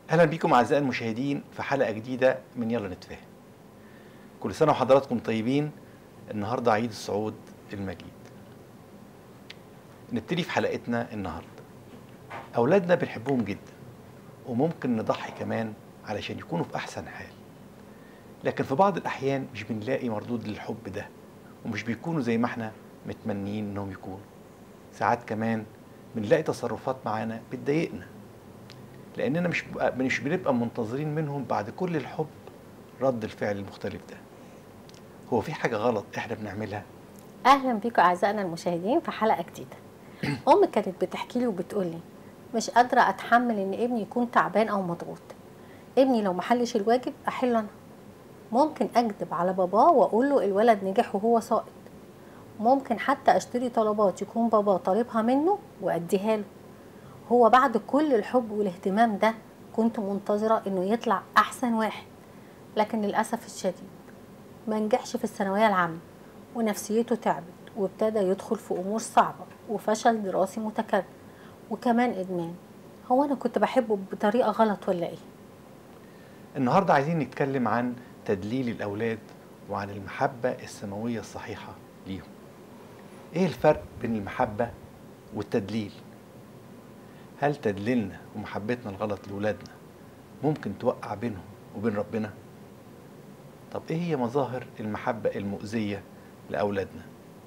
اهلا بكم اعزائي المشاهدين في حلقه جديده من يلا نتفاهم كل سنه وحضراتكم طيبين النهارده عيد الصعود المجيد نبتدي في حلقتنا النهارده اولادنا بنحبهم جدا وممكن نضحي كمان علشان يكونوا في احسن حال لكن في بعض الاحيان مش بنلاقي مردود للحب ده ومش بيكونوا زي ما احنا متمنيين انهم يكونوا ساعات كمان بنلاقي تصرفات معانا بتضايقنا لاننا مش بقى مش بنبقى منتظرين منهم بعد كل الحب رد الفعل المختلف ده هو في حاجه غلط احنا بنعملها اهلا بيكم اعزائنا المشاهدين في حلقه جديده ام كانت بتحكي لي وبتقول لي مش قادره اتحمل ان ابني يكون تعبان او مضغوط ابني لو ما حلش الواجب احله انا ممكن اكذب على باباه واقول له الولد نجح وهو ساقط ممكن حتى اشتري طلبات يكون باباه طالبها منه واديها له هو بعد كل الحب والاهتمام ده كنت منتظره انه يطلع احسن واحد لكن للاسف الشديد ما نجحش في الثانويه العامه ونفسيته تعبت وابتدى يدخل في امور صعبه وفشل دراسي متكرر وكمان ادمان هو انا كنت بحبه بطريقه غلط ولا ايه النهارده عايزين نتكلم عن تدليل الاولاد وعن المحبه السماويه الصحيحه ليهم ايه الفرق بين المحبه والتدليل هل تدليلنا ومحبتنا الغلط لاولادنا ممكن توقع بينهم وبين ربنا طب ايه هي مظاهر المحبه المؤذيه لاولادنا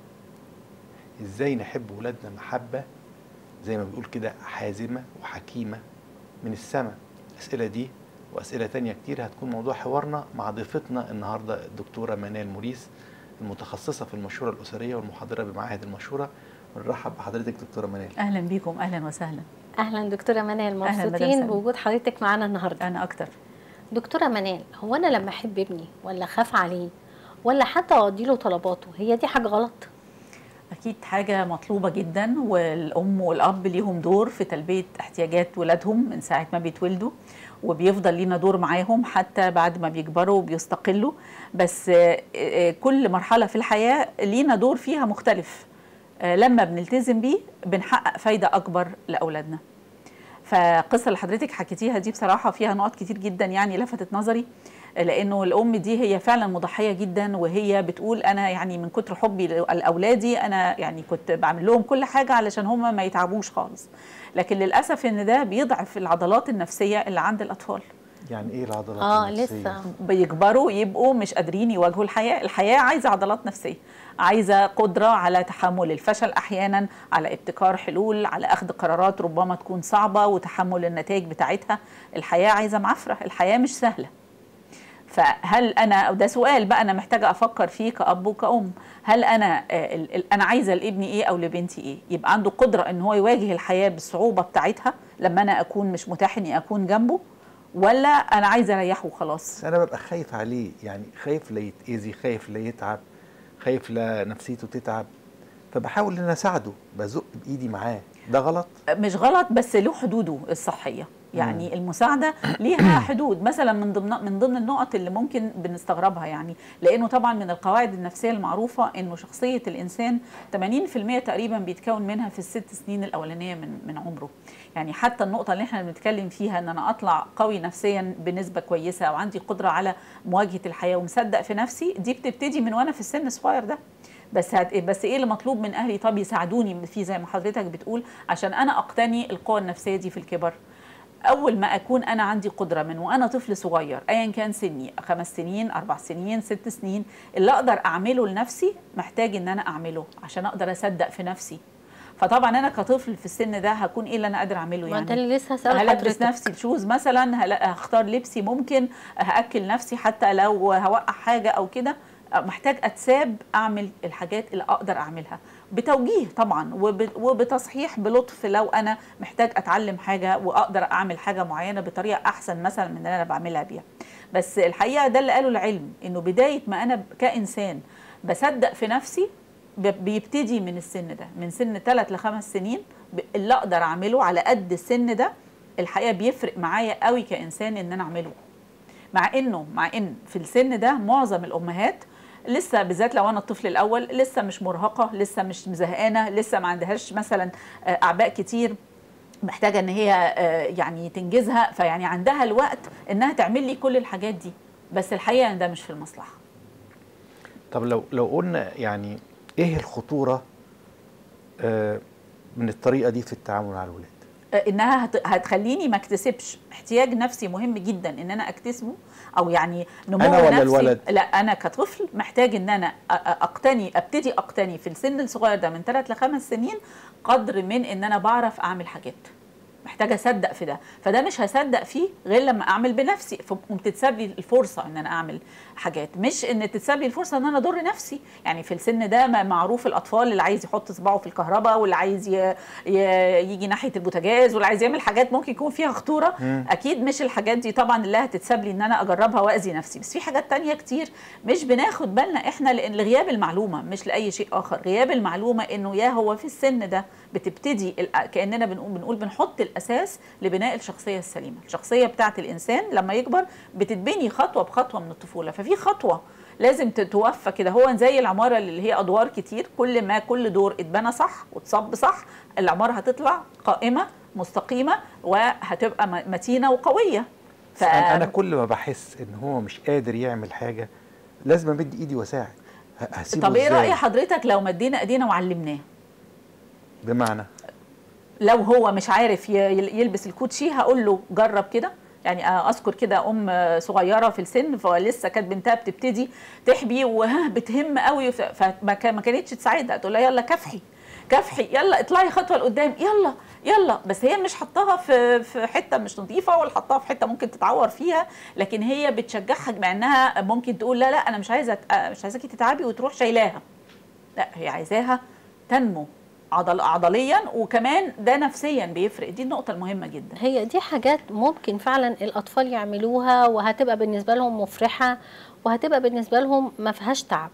ازاي نحب ولادنا محبه زي ما بيقول كده حازمه وحكيمه من السماء الاسئله دي واسئله تانية كتير هتكون موضوع حوارنا مع ضيفتنا النهارده الدكتوره منال موريس المتخصصه في المشوره الاسريه والمحاضره بمعاهد المشوره بنرحب بحضرتك دكتوره منال اهلا بيكم اهلا وسهلا اهلا دكتوره منال أهلاً مدام مبسوطين سلمى. بوجود حضرتك معانا النهارده انا اكتر دكتوره منال هو انا لما احب ابني ولا اخاف عليه ولا حتى اودي له طلباته هي دي حاجه غلط اكيد حاجه مطلوبه جدا والام والاب ليهم دور في تلبيه احتياجات ولادهم من ساعه ما بيتولدوا وبيفضل لينا دور معاهم حتى بعد ما بيكبروا وبيستقلوا بس آه، آه، كل مرحله في الحياه لينا دور فيها مختلف آه، لما بنلتزم بيه بنحقق فايده اكبر لاولادنا فالقصه اللي حضرتك حكيتيها دي بصراحه فيها نقط كتير جدا يعني لفتت نظري لانه الام دي هي فعلا مضحيه جدا وهي بتقول انا يعني من كتر حبي لاولادي انا يعني كنت بعمل لهم كل حاجه علشان هم ما يتعبوش خالص لكن للاسف ان ده بيضعف العضلات النفسيه اللي عند الاطفال يعني ايه العضلات اه النفسية؟ لسه بيكبروا يبقوا مش قادرين يواجهوا الحياه الحياه عايزه عضلات نفسيه عايزه قدره على تحمل الفشل احيانا على ابتكار حلول على اخذ قرارات ربما تكون صعبه وتحمل النتائج بتاعتها الحياه عايزه معافره الحياه مش سهله فهل انا وده سؤال بقى انا محتاجه افكر فيه كاب وكأم هل انا آه، ال- ال- انا عايزه لابني ايه او لبنتي ايه يبقى عنده قدره ان هو يواجه الحياه بالصعوبه بتاعتها لما انا اكون مش متاح اني اكون جنبه ولا انا عايزه اريحه وخلاص بس انا ببقى خايف عليه يعني خايف لا يتاذي خايف لا يتعب خايف لا نفسيته تتعب فبحاول ان انا اساعده بزق بايدي معاه ده غلط مش غلط بس له حدوده الصحيه يعني المساعده ليها حدود مثلا من ضمن من ضمن النقط اللي ممكن بنستغربها يعني لانه طبعا من القواعد النفسيه المعروفه انه شخصيه الانسان 80% تقريبا بيتكون منها في الست سنين الاولانيه من من عمره يعني حتى النقطه اللي احنا بنتكلم فيها ان انا اطلع قوي نفسيا بنسبه كويسه او عندي قدره على مواجهه الحياه ومصدق في نفسي دي بتبتدي من وانا في السن الصغير ده بس هت... بس ايه اللي مطلوب من اهلي طب يساعدوني فيه زي ما حضرتك بتقول عشان انا اقتني القوه النفسيه دي في الكبر اول ما اكون انا عندي قدره من وانا طفل صغير ايا كان سني خمس سنين اربع سنين ست سنين اللي اقدر اعمله لنفسي محتاج ان انا اعمله عشان اقدر اصدق في نفسي فطبعا انا كطفل في السن ده هكون ايه اللي انا قادر اعمله ما ده يعني اللي لسه هسأل هلبس حضرتك نفسي الشوز مثلا هل- هختار لبسي ممكن هاكل نفسي حتى لو هوقع حاجه او كده محتاج اتساب اعمل الحاجات اللي اقدر اعملها بتوجيه طبعا وب- وبتصحيح بلطف لو انا محتاج اتعلم حاجه واقدر اعمل حاجه معينه بطريقه احسن مثلا من اللي انا بعملها بيها بس الحقيقه ده اللي قاله العلم انه بدايه ما انا كانسان بصدق في نفسي ب- بيبتدي من السن ده من سن 3 لخمس سنين ب- اللي اقدر اعمله على قد السن ده الحقيقه بيفرق معايا قوي كانسان ان انا اعمله مع انه مع ان في السن ده معظم الامهات لسه بالذات لو انا الطفل الاول لسه مش مرهقه لسه مش زهقانه لسه ما عندهاش مثلا آه، اعباء كتير محتاجه ان هي آه، يعني تنجزها فيعني عندها الوقت انها تعمل لي كل الحاجات دي بس الحقيقه ان ده مش في المصلحه طب لو لو قلنا يعني ايه الخطوره آه، من الطريقه دي في التعامل مع الولاد انها هت- هتخليني ما اكتسبش احتياج نفسي مهم جدا ان انا اكتسبه او يعني نمو أنا ولا نفسي الولد؟ لا انا كطفل محتاج ان انا أ- أ- اقتني ابتدي اقتني في السن الصغير ده من 3 ل 5 سنين قدر من ان انا بعرف اعمل حاجات محتاجه اصدق في ده فده مش هصدق فيه غير لما اعمل بنفسي فقوم تتساب لي الفرصه ان انا اعمل حاجات مش ان تتساب لي الفرصه ان انا اضر نفسي يعني في السن ده ما- معروف الاطفال اللي عايز يحط صباعه في الكهرباء واللي عايز ي... ي... يجي ناحيه البوتاجاز واللي عايز يعمل حاجات ممكن يكون فيها خطوره مم. اكيد مش الحاجات دي طبعا اللي هتتساب لي ان انا اجربها واذي نفسي بس في حاجات تانية كتير مش بناخد بالنا احنا لان لغياب المعلومه مش لاي شيء اخر غياب المعلومه انه يا هو في السن ده بتبتدي ال- كاننا بنقول بنقول بنحط الاساس لبناء الشخصيه السليمه الشخصيه بتاعه الانسان لما يكبر بتتبني خطوه بخطوه من الطفوله ففي خطوه لازم تتوفى كده هو زي العماره اللي هي ادوار كتير كل ما كل دور اتبنى صح وتصب صح العماره هتطلع قائمه مستقيمه وهتبقى م- متينه وقويه ف... انا كل ما بحس ان هو مش قادر يعمل حاجه لازم امد ايدي واساعد ه- هسيبه طب ايه إزاي؟ راي حضرتك لو مدينا ايدينا وعلمناه بمعنى لو هو مش عارف ي- يلبس الكوتشي هقول له جرب كده يعني اذكر كده ام صغيره في السن فلسه كانت بنتها بتبتدي تحبي وها بتهم قوي ف- فما كان- ما كانتش تساعدها تقول لها يلا كافحي كافحي يلا اطلعي خطوه لقدام يلا يلا بس هي مش حطاها في في حته مش نظيفه ولا حطاها في حته ممكن تتعور فيها لكن هي بتشجعها مع انها ممكن تقول لا لا انا مش عايزه أت- مش عايزاكي تتعبي وتروح شايلاها لا هي عايزاها تنمو عضل عضليا وكمان ده نفسيا بيفرق دي النقطه المهمه جدا هي دي حاجات ممكن فعلا الاطفال يعملوها وهتبقى بالنسبه لهم مفرحه وهتبقى بالنسبه لهم ما فيهاش تعب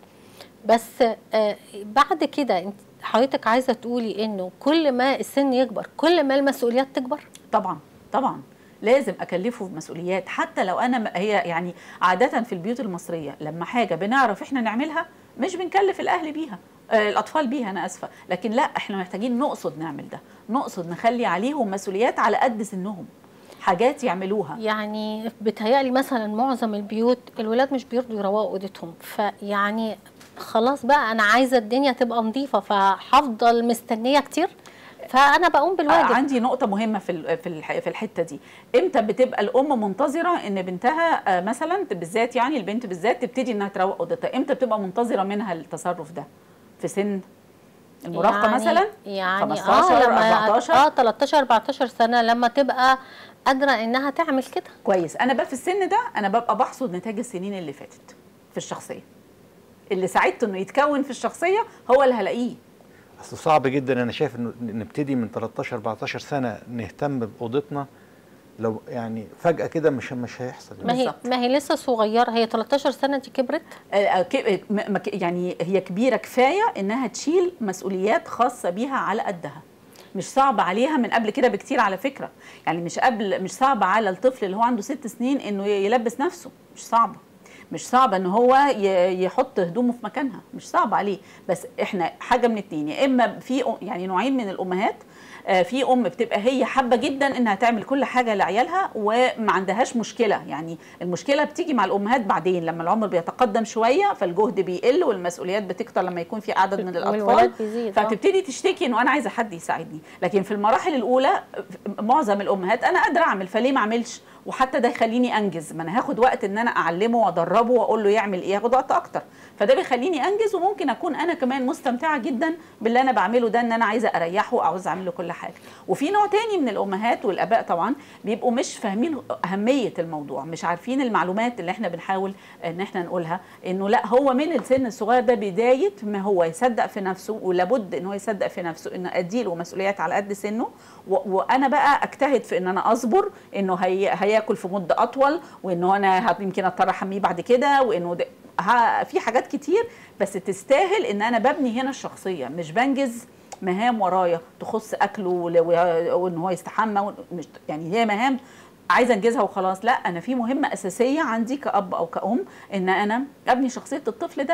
بس آه، بعد كده انت حضرتك عايزه تقولي انه كل ما السن يكبر كل ما المسؤوليات تكبر طبعا طبعا لازم اكلفه بمسؤوليات حتى لو انا م- هي يعني عاده في البيوت المصريه لما حاجه بنعرف احنا نعملها مش بنكلف الاهل بيها آه الاطفال بيها انا اسفه لكن لا احنا محتاجين نقصد نعمل ده نقصد نخلي عليهم مسؤوليات على قد سنهم حاجات يعملوها يعني بتهيألي مثلا معظم البيوت الولاد مش بيرضوا يروقوا اوضتهم فيعني خلاص بقى انا عايزه الدنيا تبقى نظيفه فهفضل مستنيه كتير فانا بقوم بالواجب عندي نقطة مهمة في ال- في الح- في الحتة دي، امتى بتبقى الأم منتظرة إن بنتها آه، مثلا بالذات يعني البنت بالذات تبتدي إنها تروق أوضتها، امتى بتبقى منتظرة منها التصرف ده؟ في سن المراهقة يعني مثلا؟ يعني 15 اه لما 14 اه 13 14 سنه لما تبقى قادره انها تعمل كده كويس، أنا بقى في السن ده أنا ببقى بحصد نتاج السنين اللي فاتت في الشخصية. اللي ساعدته إنه يتكون في الشخصية هو اللي هلاقيه. اصل صعب جدا انا شايف انه نبتدي من 13 14 سنه نهتم باوضتنا لو يعني فجاه كده مش مش هيحصل ما هي بالظبط. ما هي لسه صغيره هي 13 سنه دي كبرت آه، ك- م- م- يعني هي كبيره كفايه انها تشيل مسؤوليات خاصه بيها على قدها مش صعب عليها من قبل كده بكتير على فكره يعني مش قبل مش صعب على الطفل اللي هو عنده ست سنين انه يلبس نفسه مش صعبه مش صعب ان هو ي- يحط هدومه في مكانها مش صعب عليه بس احنا حاجه من اتنين يا اما في أم- يعني نوعين من الامهات آه، في ام بتبقى هي حابه جدا انها تعمل كل حاجه لعيالها وما عندهاش مشكله يعني المشكله بتيجي مع الامهات بعدين لما العمر بيتقدم شويه فالجهد بيقل والمسؤوليات بتكتر لما يكون في عدد من الاطفال والولاد بيزيد آه. فتبتدي تشتكي انه انا عايزه حد يساعدني لكن في المراحل الاولى معظم الامهات انا قادره اعمل فليه ما اعملش وحتى ده يخليني انجز ما انا هاخد وقت ان انا اعلمه وادربه واقول له يعمل ايه ياخد وقت اكتر فده بيخليني انجز وممكن اكون انا كمان مستمتعه جدا باللي انا بعمله ده ان انا عايزه اريحه عاوزه اعمل له كل حاجه وفي نوع تاني من الامهات والاباء طبعا بيبقوا مش فاهمين اهميه الموضوع مش عارفين المعلومات اللي احنا بنحاول ان احنا نقولها انه لا هو من السن الصغير ده بدايه ما هو يصدق في نفسه ولابد ان هو يصدق في نفسه انه اديله مسؤوليات على قد سنه و- وانا بقى اجتهد في ان انا اصبر انه هي هياكل في مده اطول وانه انا هت- يمكن اضطر احميه بعد كده وانه ده ها في حاجات كتير بس تستاهل ان انا ببني هنا الشخصيه مش بنجز مهام ورايا تخص اكله ول- و- وان هو يستحمى و- مش يعني هي مهام عايزه انجزها وخلاص لا انا في مهمه اساسيه عندي كاب او كأم ان انا ابني شخصيه الطفل ده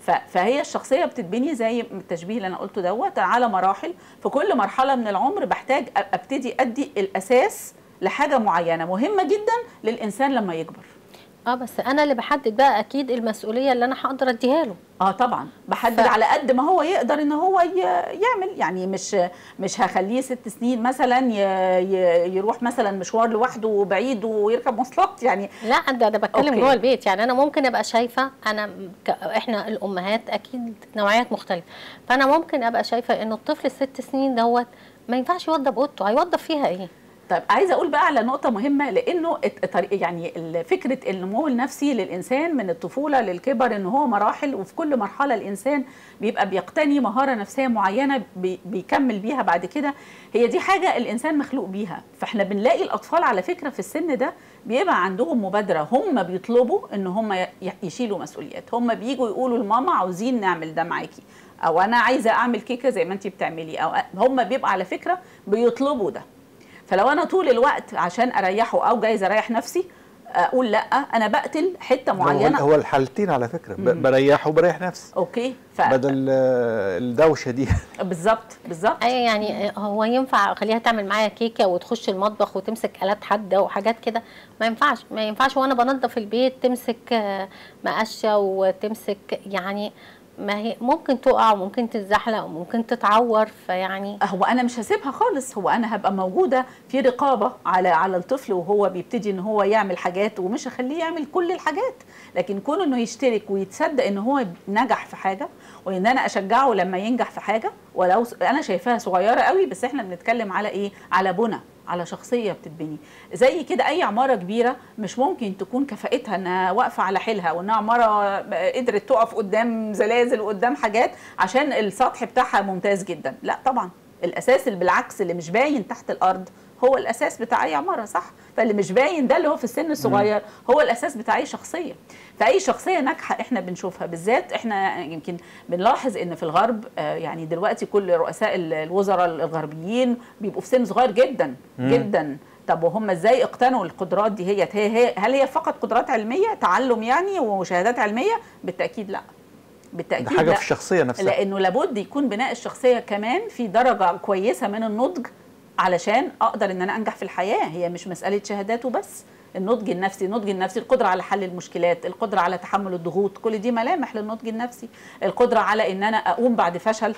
ف- فهي الشخصيه بتتبني زي التشبيه اللي انا قلته دوت على مراحل في كل مرحله من العمر بحتاج أ- ابتدي ادي الاساس لحاجه معينه مهمه جدا للانسان لما يكبر اه بس انا اللي بحدد بقى اكيد المسؤوليه اللي انا هقدر اديها له اه طبعا بحدد ف- على قد ما هو يقدر ان هو ي- يعمل يعني مش مش هخليه ست سنين مثلا ي- ي- يروح مثلا مشوار لوحده بعيد ويركب مواصلات يعني لا ده انا بتكلم أوكي. جوه البيت يعني انا ممكن ابقى شايفه انا م- ك... احنا الامهات اكيد نوعيات مختلفه فانا ممكن ابقى شايفه انه الطفل الست سنين دوت ما ينفعش يوضب اوضته هيوضب فيها ايه طيب عايزه اقول بقى على نقطه مهمه لانه الت- الطريق- يعني ال- فكره النمو النفسي للانسان من الطفوله للكبر ان هو مراحل وفي كل مرحله الانسان بيبقى بيقتني مهاره نفسيه معينه بي- بيكمل بيها بعد كده هي دي حاجه الانسان مخلوق بيها فاحنا بنلاقي الاطفال على فكره في السن ده بيبقى عندهم مبادره هم بيطلبوا ان هم ي- يشيلوا مسؤوليات هم بييجوا يقولوا لماما عاوزين نعمل ده معاكي او انا عايزه اعمل كيكه زي ما انت بتعملي او هم بيبقى على فكره بيطلبوا ده فلو انا طول الوقت عشان اريحه او جايز اريح نفسي اقول لا انا بقتل حته هو, معينه هو الحالتين على فكره ب- مم. بريحه وبريح نفسي اوكي ف... بدل آه، الدوشه دي بالظبط بالظبط اي يعني هو ينفع اخليها تعمل معايا كيكه وتخش المطبخ وتمسك الات حاده وحاجات كده ما ينفعش ما ينفعش وانا بنظف البيت تمسك آه، مقشه وتمسك يعني ما هي ممكن تقع وممكن تتزحلق وممكن تتعور فيعني هو انا مش هسيبها خالص هو انا هبقى موجوده في رقابه على على الطفل وهو بيبتدي ان هو يعمل حاجات ومش هخليه يعمل كل الحاجات لكن كون انه يشترك ويتصدق ان هو نجح في حاجه وان انا اشجعه لما ينجح في حاجه ولو س- انا شايفاها صغيره قوي بس احنا بنتكلم على ايه على بنى على شخصيه بتتبني زي كده اي عماره كبيره مش ممكن تكون كفاءتها انها واقفه على حيلها وانها عماره قدرت تقف قدام زلازل وقدام حاجات عشان السطح بتاعها ممتاز جدا لا طبعا الاساس اللي بالعكس اللي مش باين تحت الارض هو الاساس بتاع اي عماره صح فاللي مش باين ده اللي هو في السن الصغير هو الاساس بتاع اي شخصيه فاي شخصيه ناجحه احنا بنشوفها بالذات احنا يمكن بنلاحظ ان في الغرب آه، يعني دلوقتي كل رؤساء ال- الوزراء الغربيين بيبقوا في سن صغير جدا مم. جدا طب وهم ازاي اقتنوا القدرات دي هي هي هي هل هي فقط قدرات علميه تعلم يعني وشهادات علميه بالتاكيد لا ده بالتاكيد حاجه لا في الشخصيه نفسها لانه لابد يكون بناء الشخصيه كمان في درجه كويسه من النضج علشان اقدر ان انا انجح في الحياه هي مش مساله شهادات وبس النضج النفسي النضج النفسي القدره على حل المشكلات القدره على تحمل الضغوط كل دي ملامح للنضج النفسي القدره على ان انا اقوم بعد فشل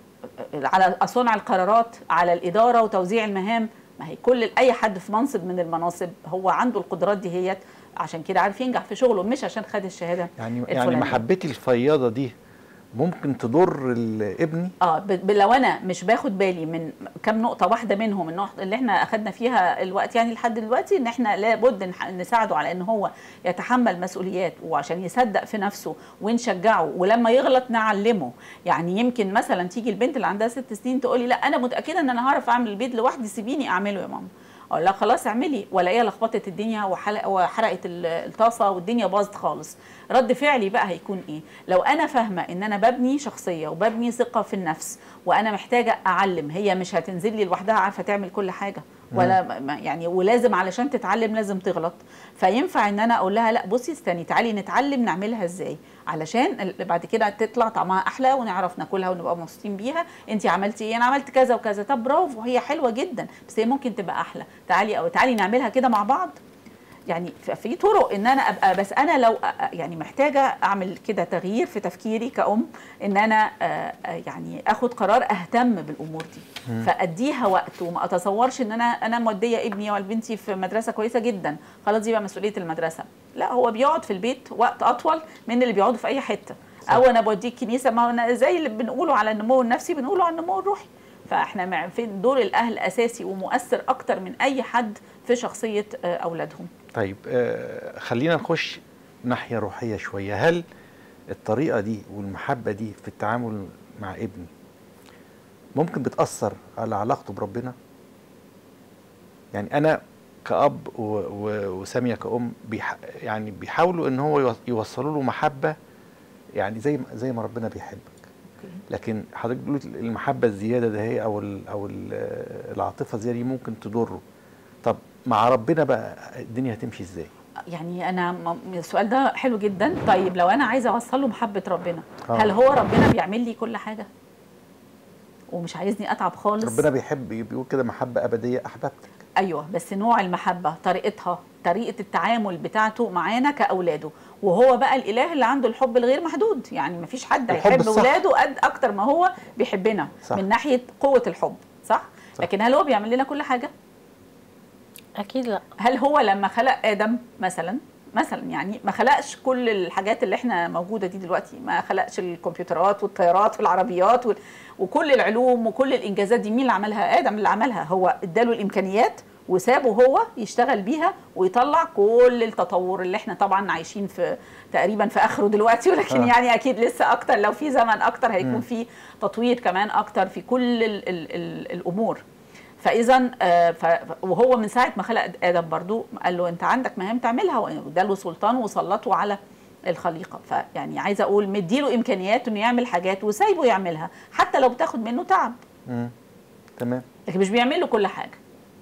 على صنع القرارات على الاداره وتوزيع المهام ما هي كل اي حد في منصب من المناصب هو عنده القدرات دي هيت عشان كده عارف ينجح في شغله مش عشان خد الشهاده يعني يعني الفلانية. محبتي الفياضه دي ممكن تضر ال- ابني اه ب- ب- لو انا مش باخد بالي من كم نقطه واحده منهم النقطه اللي احنا اخدنا فيها الوقت يعني لحد دلوقتي ان احنا لابد نح- نساعده على ان هو يتحمل مسؤوليات وعشان يصدق في نفسه ونشجعه ولما يغلط نعلمه يعني يمكن مثلا تيجي البنت اللي عندها ست سنين تقولي لا انا متاكده ان انا هعرف اعمل البيت لوحدي سيبيني اعمله يا ماما اقول لها خلاص اعملي والاقيها لخبطت الدنيا وحلق وحرقت ال- الطاسه والدنيا باظت خالص رد فعلي بقى هيكون ايه لو انا فاهمه ان انا ببني شخصيه وببني ثقه في النفس وانا محتاجه اعلم هي مش هتنزل لي لوحدها عارفه تعمل كل حاجه ولا م- م- يعني ولازم علشان تتعلم لازم تغلط فينفع ان انا اقول لها لا بصي استني تعالي نتعلم نعملها ازاي علشان ال- بعد كده تطلع طعمها احلى ونعرف ناكلها ونبقى مبسوطين بيها انت عملتي ايه انا عملت كذا وكذا طب برافو هي حلوه جدا بس هي ممكن تبقى احلى تعالي او تعالي نعملها كده مع بعض يعني ف- في طرق ان انا ابقى بس انا لو أ- يعني محتاجه اعمل كده تغيير في تفكيري كأم ان انا آه، آه، يعني اخد قرار اهتم بالامور دي فاديها وقت وما اتصورش ان انا انا موديه ابني ولا بنتي في مدرسه كويسه جدا خلاص دي بقى مسؤوليه المدرسه لا هو بيقعد في البيت وقت اطول من اللي بيقعدوا في اي حته او انا بوديه الكنيسه ما هو أنا زي اللي بنقوله على النمو النفسي بنقوله على النمو الروحي فاحنا مع- في دور الاهل اساسي ومؤثر اكتر من اي حد في شخصيه آه، اولادهم طيب آه خلينا نخش ناحيه روحيه شويه هل الطريقه دي والمحبه دي في التعامل مع ابني ممكن بتاثر على علاقته بربنا يعني انا كاب و- و- وساميه كأم بيح يعني بيحاولوا ان هو يوص- يوصلوا له محبه يعني زي ما- زي ما ربنا بيحبك لكن حضرتك بتقول المحبه الزياده ده هي او ال او ال العاطفه الزياده دي ممكن تضره طب مع ربنا بقى الدنيا هتمشي ازاي يعني انا م- السؤال ده حلو جدا طيب لو انا عايزه اوصل له محبه ربنا آه. هل هو ربنا بيعمل لي كل حاجه ومش عايزني اتعب خالص ربنا بيحب بيقول كده محبه ابديه احببتك ايوه بس نوع المحبه طريقتها طريقه التعامل بتاعته معانا كاولاده وهو بقى الاله اللي عنده الحب الغير محدود يعني مفيش حد الحب هيحب الصح. اولاده قد اكتر ما هو بيحبنا صح. من ناحيه قوه الحب صح؟, صح. لكن هل هو بيعمل لنا كل حاجه اكيد لا هل هو لما خلق ادم مثلا مثلا يعني ما خلقش كل الحاجات اللي احنا موجوده دي دلوقتي ما خلقش الكمبيوترات والطيارات والعربيات وال- وكل العلوم وكل الانجازات دي مين اللي عملها ادم اللي عملها هو اداله الامكانيات وسابه هو يشتغل بيها ويطلع كل التطور اللي احنا طبعا عايشين في تقريبا في اخره دلوقتي ولكن آه. يعني اكيد لسه اكتر لو في زمن اكتر مم. هيكون في تطوير كمان اكتر في كل ال ال ال الامور فاذا آه، ف- وهو من ساعه ما خلق ادم برضو قال له انت عندك مهام تعملها واداله سلطان وسلطه على الخليقه فيعني عايزه اقول مديله امكانيات انه يعمل حاجات وسايبه يعملها حتى لو بتاخد منه تعب مم. تمام لكن مش بيعمل له كل حاجه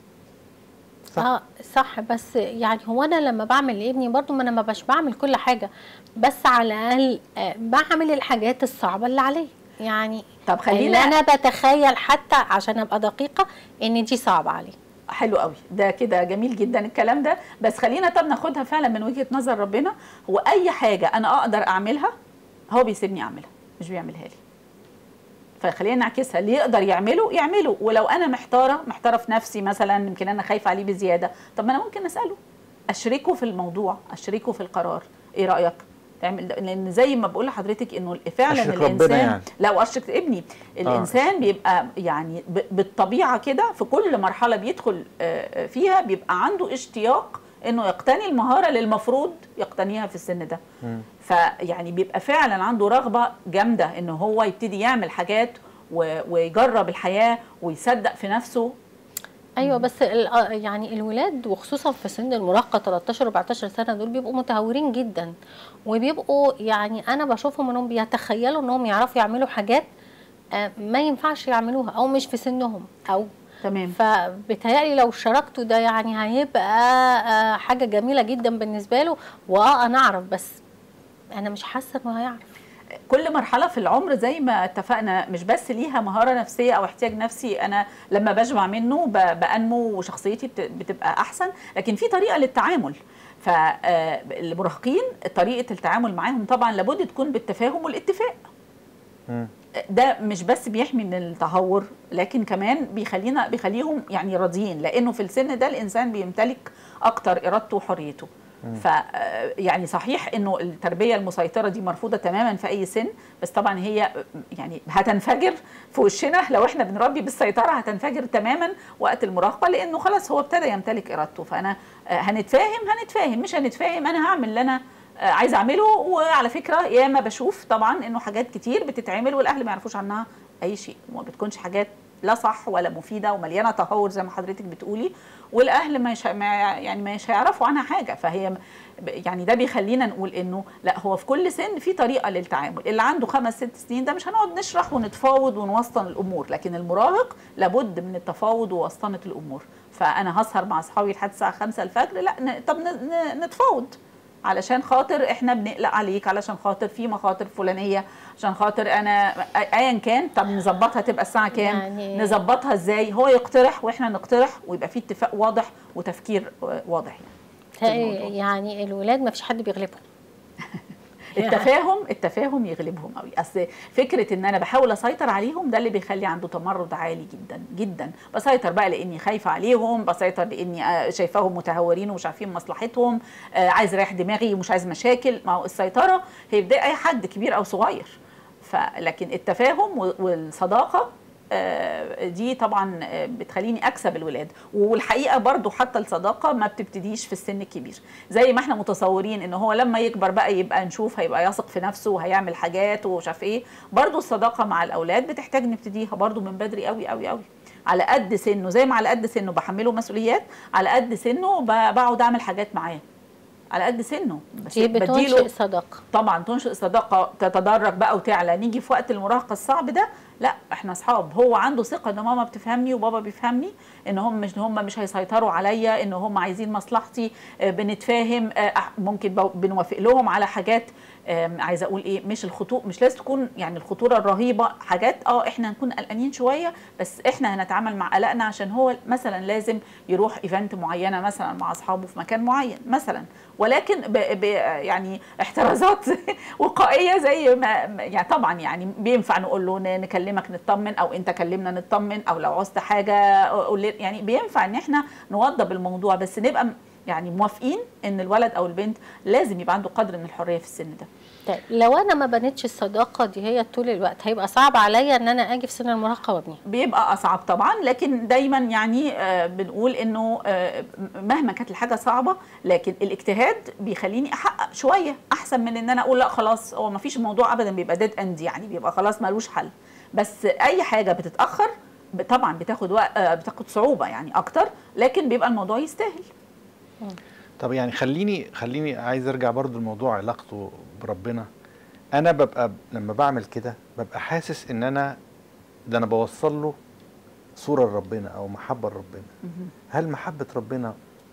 صح. اه صح بس يعني هو انا لما بعمل لابني برضو ما انا ما بش بعمل كل حاجه بس على الاقل آه، بعمل الحاجات الصعبه اللي عليه يعني طب اللي خلينا انا بتخيل حتى عشان ابقى دقيقه ان دي صعبه عليه حلو قوي ده كده جميل جدا الكلام ده بس خلينا طب ناخدها فعلا من وجهه نظر ربنا هو اي حاجه انا اقدر اعملها هو بيسيبني اعملها مش بيعملها لي فخلينا نعكسها اللي يقدر يعمله يعمله ولو انا محتاره محتاره في نفسي مثلا يمكن انا خايفه عليه بزياده طب ما انا ممكن اساله اشركه في الموضوع اشركه في القرار ايه رايك تعمل ده؟ لان زي ما بقول لحضرتك انه فعلا أشرك ربنا الانسان يعني. لا واشرك ابني الانسان بيبقى يعني ب- بالطبيعه كده في كل مرحله بيدخل آه، آه، فيها بيبقى عنده اشتياق انه يقتني المهاره اللي المفروض يقتنيها في السن ده مم. فيعني بيبقى فعلا عنده رغبه جامده ان هو يبتدي يعمل حاجات و- ويجرب الحياه ويصدق في نفسه ايوه بس ال- آه، يعني الولاد وخصوصا في سن المراهقه 13 14 سنه دول بيبقوا متهورين جدا وبيبقوا يعني انا بشوفهم انهم بيتخيلوا انهم يعرفوا يعملوا حاجات آه، ما ينفعش يعملوها او مش في سنهم او تمام فبتهيألي لو شاركته ده يعني هيبقى آه، حاجه جميله جدا بالنسبه له واه انا اعرف بس انا مش حاسه انه هيعرف كل مرحلة في العمر زي ما اتفقنا مش بس ليها مهارة نفسية أو احتياج نفسي أنا لما بشبع منه ب- بأنمو وشخصيتي بت- بتبقى أحسن لكن في طريقة للتعامل فالمراهقين طريقة التعامل معاهم طبعا لابد تكون بالتفاهم والاتفاق مم. ده مش بس بيحمي من التهور لكن كمان بيخلينا بيخليهم يعني راضيين لانه في السن ده الانسان بيمتلك اكتر ارادته وحريته ف آه، يعني صحيح انه التربيه المسيطره دي مرفوضه تماما في اي سن بس طبعا هي آه، يعني هتنفجر في وشنا لو احنا بنربي بالسيطره هتنفجر تماما وقت المراهقه لانه خلاص هو ابتدى يمتلك ارادته فانا آه، هنتفاهم هنتفاهم مش هنتفاهم انا هعمل اللي انا آه، عايزه اعمله وعلى فكره ياما بشوف طبعا انه حاجات كتير بتتعمل والاهل ما يعرفوش عنها اي شيء وما بتكونش حاجات لا صح ولا مفيده ومليانه تهور زي ما حضرتك بتقولي والاهل ما, يش... ما يعني مش هيعرفوا عنها حاجه فهي م- ب- يعني ده بيخلينا نقول انه لا هو في كل سن في طريقه للتعامل اللي عنده خمس ست سنين ده مش هنقعد نشرح ونتفاوض ونوسطن الامور لكن المراهق لابد من التفاوض ووسطنه الامور فانا هسهر مع اصحابي لحد الساعه 5 الفجر لا ن... طب ن... ن... نتفاوض علشان خاطر احنا بنقلق عليك علشان خاطر في مخاطر فلانيه عشان خاطر انا ايا كان طب نظبطها تبقى الساعه كام يعني- نظبطها ازاي هو يقترح واحنا نقترح ويبقى في اتفاق واضح وتفكير واضح يعني تهيألي يعني الولاد ما فيش حد بيغلبهم التفاهم التفاهم يغلبهم قوي اصل فكره ان انا بحاول اسيطر عليهم ده اللي بيخلي عنده تمرد عالي جدا جدا بسيطر بقى لاني خايفه عليهم بسيطر لاني آه، شايفاهم متهورين ومش عارفين مصلحتهم آه، عايز اريح دماغي ومش عايز مشاكل ما هو السيطره هي بدايه اي حد كبير او صغير فلكن التفاهم و- والصداقه آه، دي طبعا آه، بتخليني اكسب الولاد والحقيقه برضو حتى الصداقه ما بتبتديش في السن الكبير زي ما احنا متصورين ان هو لما يكبر بقى يبقى نشوف هيبقى يثق في نفسه وهيعمل حاجات ومش عارف ايه برضو الصداقه مع الاولاد بتحتاج نبتديها برضو من بدري قوي قوي قوي على قد سنه زي ما على قد سنه بحمله مسؤوليات على قد سنه ب- بقعد اعمل حاجات معاه على قد سنه بس دي بديله بتنشئ صداقه طبعا تنشئ صداقه تتدرج بقى وتعلى نيجي في وقت المراهقه الصعب ده لا احنا اصحاب هو عنده ثقه ان ماما بتفهمني وبابا بيفهمني ان هم مش هم مش هيسيطروا عليا ان هم عايزين مصلحتي آه، بنتفاهم آه، أح- ممكن بو- بنوافق لهم على حاجات آم، عايزه اقول ايه مش الخطوط مش لازم تكون يعني الخطوره الرهيبه حاجات اه احنا هنكون قلقانين شويه بس احنا هنتعامل مع قلقنا عشان هو مثلا لازم يروح ايفنت معينه مثلا مع اصحابه في مكان معين مثلا ولكن ب ب يعني احترازات وقائيه زي ما يعني طبعا يعني بينفع نقول له ن- نكلمك نطمن او انت كلمنا نطمن او لو عوزت حاجه قول لي- يعني بينفع ان احنا نوضب الموضوع بس نبقى م- يعني موافقين ان الولد او البنت لازم يبقى عنده قدر من الحريه في السن ده طيب لو انا ما بنيتش الصداقه دي هي طول الوقت هيبقى صعب عليا ان انا اجي في سن المراهقه وابنيها بيبقى اصعب طبعا لكن دايما يعني آه، بنقول انه آه، مهما كانت الحاجه صعبه لكن الاجتهاد بيخليني احقق شويه احسن من ان انا اقول لا خلاص هو ما فيش الموضوع ابدا بيبقى ديد اند يعني بيبقى خلاص ملوش حل بس اي حاجه بتتاخر ب- طبعا بتاخد وقت آه، بتاخد صعوبه يعني اكتر لكن بيبقى الموضوع يستاهل طب يعني خليني خليني عايز ارجع برضو لموضوع علاقته بربنا انا ببقى لما بعمل كده ببقى حاسس ان انا ده انا بوصل له صوره لربنا او محبه لربنا هل محبه ربنا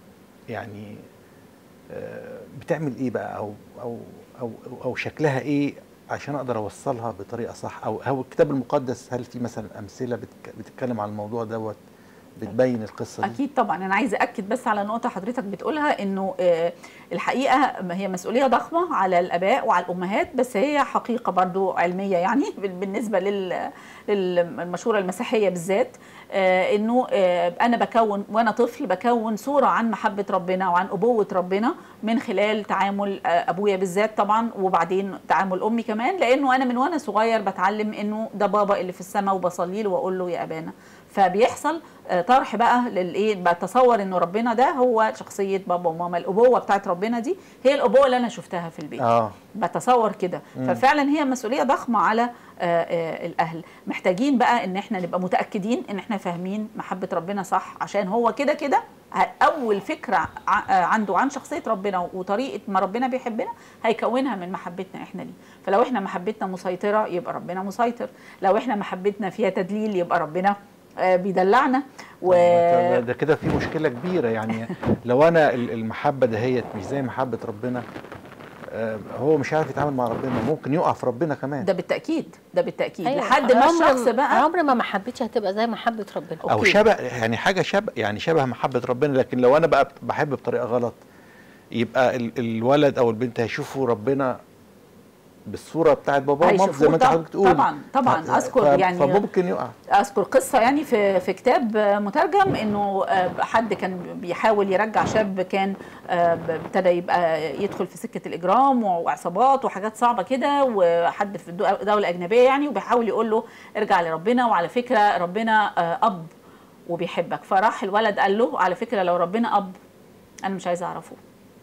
يعني آه، بتعمل ايه بقى او او او او شكلها ايه عشان اقدر اوصلها بطريقه صح او هو الكتاب المقدس هل في مثلا امثله بتك- بتتكلم عن الموضوع دوت بتبين القصه دي اكيد طبعا انا عايزه اكد بس على نقطه حضرتك بتقولها انه آه، الحقيقه هي مسؤوليه ضخمه على الاباء وعلى الامهات بس هي حقيقه برضو علميه يعني بال- بالنسبه لل للمشوره المسيحيه بالذات آه، انه آه، انا بكون وانا طفل بكون صوره عن محبه ربنا وعن ابوه ربنا من خلال تعامل آه، ابويا بالذات طبعا وبعدين تعامل امي كمان لانه انا من وانا صغير بتعلم انه ده بابا اللي في السماء وبصلي له واقول له يا ابانا فبيحصل آه، طرح بقى للايه بتصور انه ربنا ده هو شخصيه بابا وماما الابوه بتاعت ربنا دي هي الابوه اللي انا شفتها في البيت اه بتصور كده ففعلا هي مسؤوليه ضخمه على آه، آه، الاهل محتاجين بقى ان احنا نبقى متاكدين ان احنا فاهمين محبه ربنا صح عشان هو كده كده ه- اول فكره ع- آه، عنده عن شخصيه ربنا وطريقه ما ربنا بيحبنا هيكونها من محبتنا احنا ليه فلو احنا محبتنا مسيطره يبقى ربنا مسيطر لو احنا محبتنا فيها تدليل يبقى ربنا آه، بيدلعنا و... ده- ده كده في مشكله كبيره يعني لو انا ال- المحبه دهيت مش زي محبه ربنا آه، هو مش عارف يتعامل مع ربنا ممكن يقع في ربنا كمان ده بالتاكيد ده بالتاكيد أيوة، لحد ما عمر- الشخص بقى عمر ما محبتي هتبقى زي محبه ربنا او أوكي. شبه يعني حاجه شبه يعني شبه محبه ربنا لكن لو انا بقى بحب بطريقه غلط يبقى ال- الولد او البنت هيشوفوا ربنا بالصوره بتاعت بابا وماما زي ما انت هيشوفوه حضرتك تقول طبعا طبعا ف- اذكر ف- يعني فممكن يقع اذكر قصه يعني في في كتاب مترجم انه آه، حد كان بيحاول يرجع شاب كان آه، ابتدى يبقى يدخل في سكه الاجرام وعصابات وحاجات صعبه كده وحد في دو- دوله اجنبيه يعني وبيحاول يقول له ارجع لربنا وعلى فكره ربنا آه، اب وبيحبك فراح الولد قال له على فكره لو ربنا اب انا مش عايز اعرفه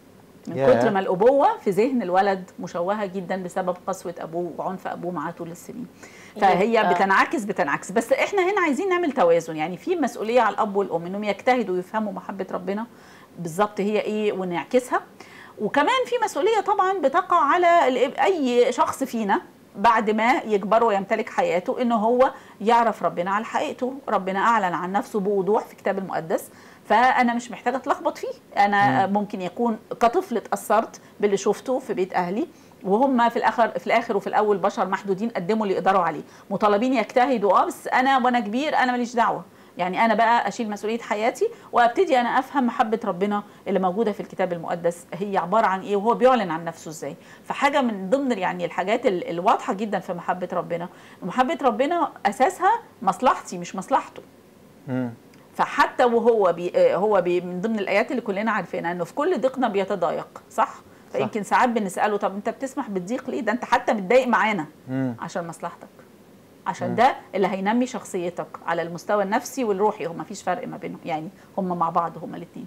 من ياه. كتر ما الابوه في ذهن الولد مشوهه جدا بسبب قسوه ابوه وعنف ابوه معاه طول السنين فهي يبقى- بتنعكس بتنعكس بس احنا هنا عايزين نعمل توازن يعني في مسؤوليه على الاب والام انهم يجتهدوا ويفهموا محبه ربنا بالظبط هي ايه ونعكسها وكمان في مسؤوليه طبعا بتقع على ال- اي شخص فينا بعد ما يكبر ويمتلك حياته انه هو يعرف ربنا على حقيقته ربنا اعلن عن نفسه بوضوح في الكتاب المقدس فانا مش محتاجه اتلخبط فيه انا ممكن يكون كطفل اتاثرت باللي شفته في بيت اهلي وهم في الاخر في الاخر وفي الاول بشر محدودين قدموا اللي يقدروا عليه مطالبين يجتهدوا اه بس انا وانا كبير انا ماليش دعوه يعني انا بقى اشيل مسؤوليه حياتي وابتدي انا افهم محبه ربنا اللي موجوده في الكتاب المقدس هي عباره عن ايه وهو بيعلن عن نفسه ازاي فحاجه من ضمن يعني الحاجات ال- الواضحه جدا في محبه ربنا محبه ربنا اساسها مصلحتي مش مصلحته مم. فحتى وهو بي آه، هو بي من ضمن الايات اللي كلنا عارفينها انه في كل ضيقنا بيتضايق صح فيمكن ساعات بنساله طب انت بتسمح بالضيق ليه ده انت حتى متضايق معانا مم. عشان مصلحتك عشان ده اللي هينمي شخصيتك على المستوى النفسي والروحي هو مفيش فرق ما بينهم يعني هم مع بعض هم الاثنين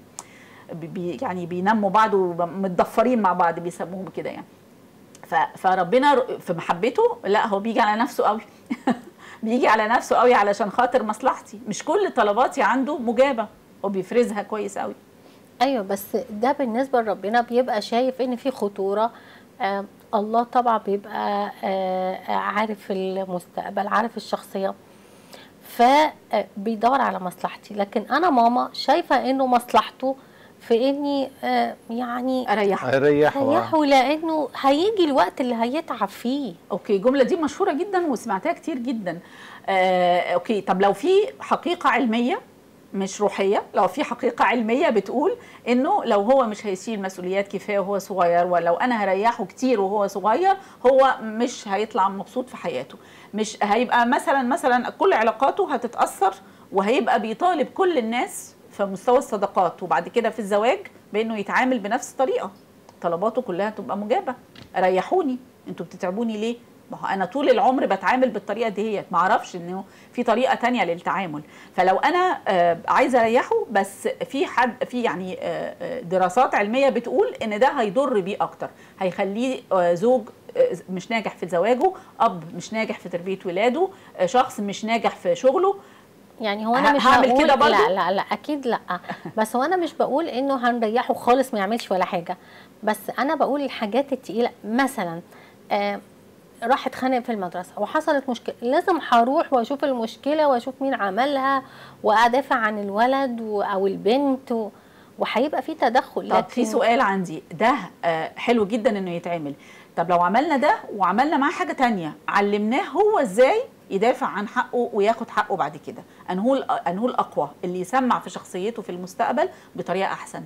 بي يعني بينموا بعض ومتضفرين مع بعض بيسموهم كده يعني ف- فربنا ر- في محبته لا هو بيجي على نفسه قوي بيجي على نفسه قوي علشان خاطر مصلحتي مش كل طلباتي عنده مجابه هو بيفرزها كويس قوي ايوه بس ده بالنسبه لربنا بيبقى شايف ان في خطوره آه الله طبعا بيبقى آه آه، عارف المستقبل عارف الشخصيه فبيدور على مصلحتي لكن انا ماما شايفه انه مصلحته في اني آه يعني اريحك هيريح و- ريحه لانه هيجي الوقت اللي هيتعب فيه اوكي الجمله دي مشهوره جدا وسمعتها كتير جدا آه، اوكي طب لو في حقيقه علميه مش روحيه لو في حقيقه علميه بتقول انه لو هو مش هيشيل مسؤوليات كفايه وهو صغير ولو انا هريحه كتير وهو صغير هو مش هيطلع مبسوط في حياته مش هيبقى مثلا مثلا كل علاقاته هتتاثر وهيبقى بيطالب كل الناس في مستوى الصداقات وبعد كده في الزواج بانه يتعامل بنفس الطريقه طلباته كلها تبقى مجابه ريحوني انتوا بتتعبوني ليه ما هو انا طول العمر بتعامل بالطريقه ديت ما اعرفش انه في طريقه تانية للتعامل فلو انا آه، عايزه اريحه بس في حد في يعني آه، آه، دراسات علميه بتقول ان ده هيضر بيه اكتر هيخليه آه، زوج آه، مش ناجح في زواجه اب مش ناجح في تربيه ولاده آه، شخص مش ناجح في شغله يعني هو انا ه- مش هعمل هقول كده برضو؟ لا لا لا اكيد لا بس هو انا مش بقول انه هنريحه خالص ما يعملش ولا حاجه بس انا بقول الحاجات التقيله مثلا آه راح اتخانق في المدرسه وحصلت مشكله لازم هروح واشوف المشكله واشوف مين عملها وادافع عن الولد و- او البنت و- وهيبقى في تدخل طب في سؤال عندي ده آه، حلو جدا انه يتعمل طب لو عملنا ده وعملنا معاه حاجه تانية علمناه هو ازاي يدافع عن حقه وياخد حقه بعد كده انه الأ- انه الاقوى اللي يسمع في شخصيته في المستقبل بطريقه احسن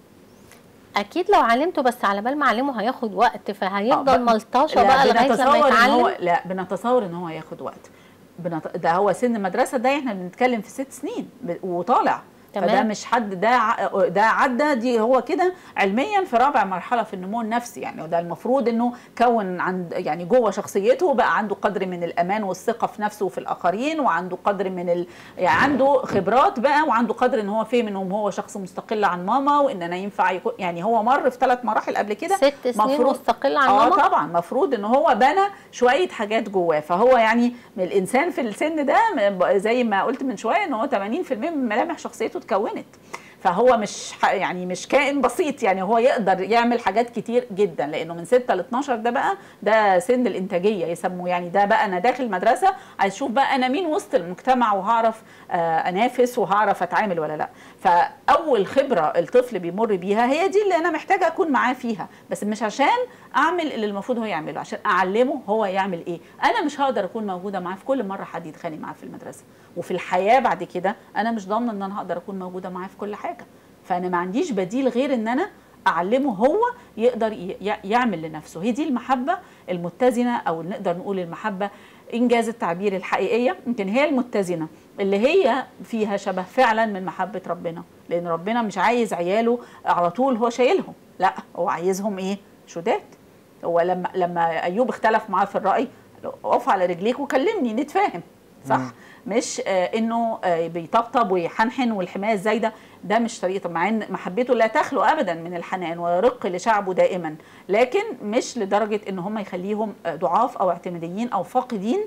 اكيد لو علمته بس على بال ما اعلمه هياخد وقت آه، فهيفضل ب- ملطشه لا، بقى لغايه لما بنتصور إن يتعلم هو لا بنتصور ان هو ياخد وقت بنت... ده هو سن المدرسه ده احنا بنتكلم في ست سنين ب... وطالع تمام. فده مش حد ده ع- ده عدى دي هو كده علميا في رابع مرحله في النمو النفسي يعني وده المفروض انه كون عند يعني جوه شخصيته بقى عنده قدر من الامان والثقه في نفسه وفي الاخرين وعنده قدر من ال... يعني عنده خبرات بقى وعنده قدر ان هو فاهم انه هو شخص مستقل عن ماما وان انا ينفع يكون يعني هو مر في ثلاث مراحل قبل كده ست سنين مفروض- مستقل عن اه ماما طبعا مفروض ان هو بنى شويه حاجات جواه فهو يعني من الانسان في السن ده م- زي ما قلت من شويه ان هو 80% من ملامح شخصيته اتكونت فهو مش ح- يعني مش كائن بسيط يعني هو يقدر يعمل حاجات كتير جدا لانه من 6 ل 12 ده بقى ده سن الانتاجيه يسموه يعني ده بقى انا داخل مدرسه عايز اشوف بقى انا مين وسط المجتمع وهعرف آه، انافس وهعرف اتعامل ولا لا فاول خبره الطفل بيمر بيها هي دي اللي انا محتاجه اكون معاه فيها بس مش عشان اعمل اللي المفروض هو يعمله عشان اعلمه هو يعمل ايه انا مش هقدر اكون موجوده معاه في كل مره حد يتخانق معاه في المدرسه وفي الحياه بعد كده انا مش ضامنه ان انا هقدر اكون موجوده معاه في كل حاجه فانا ما عنديش بديل غير ان انا اعلمه هو يقدر ي- ي- يعمل لنفسه هي دي المحبه المتزنه او نقدر نقول المحبه انجاز التعبير الحقيقيه يمكن هي المتزنه اللي هي فيها شبه فعلا من محبه ربنا لان ربنا مش عايز عياله على طول هو شايلهم لا هو عايزهم ايه شداد هو لما لما ايوب اختلف معاه في الراي قال له اقف على رجليك وكلمني نتفاهم صح مم. مش آه انه آه بيطبطب ويحنحن والحمايه الزايده ده مش طريقه مع ان محبته لا تخلو ابدا من الحنان ويرق لشعبه دائما لكن مش لدرجه ان هم يخليهم آه، ضعاف او اعتماديين او فاقدين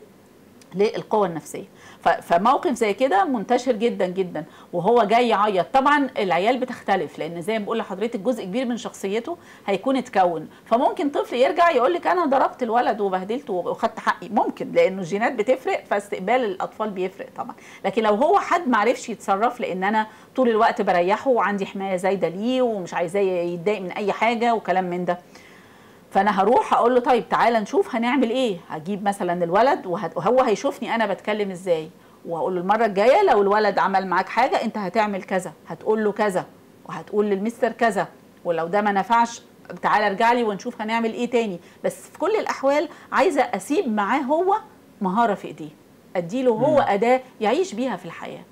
للقوة النفسية ف- فموقف زي كده منتشر جدا جدا وهو جاي يعيط طبعا العيال بتختلف لان زي ما بقول لحضرتك جزء كبير من شخصيته هيكون اتكون فممكن طفل يرجع يقول لك انا ضربت الولد وبهدلته واخدت حقي ممكن لانه الجينات بتفرق فاستقبال الاطفال بيفرق طبعا لكن لو هو حد ما عرفش يتصرف لان انا طول الوقت بريحه وعندي حمايه زايده ليه ومش عايزاه يتضايق من اي حاجه وكلام من ده فانا هروح اقول له طيب تعالى نشوف هنعمل ايه هجيب مثلا الولد وهت- وهو هيشوفني انا بتكلم ازاي وهقول له المره الجايه لو الولد عمل معاك حاجه انت هتعمل كذا هتقول له كذا وهتقول للمستر كذا ولو ده ما نفعش تعالى ارجع لي ونشوف هنعمل ايه تاني بس في كل الاحوال عايزه اسيب معاه هو مهاره في ايديه اديله هو مم. اداه يعيش بيها في الحياه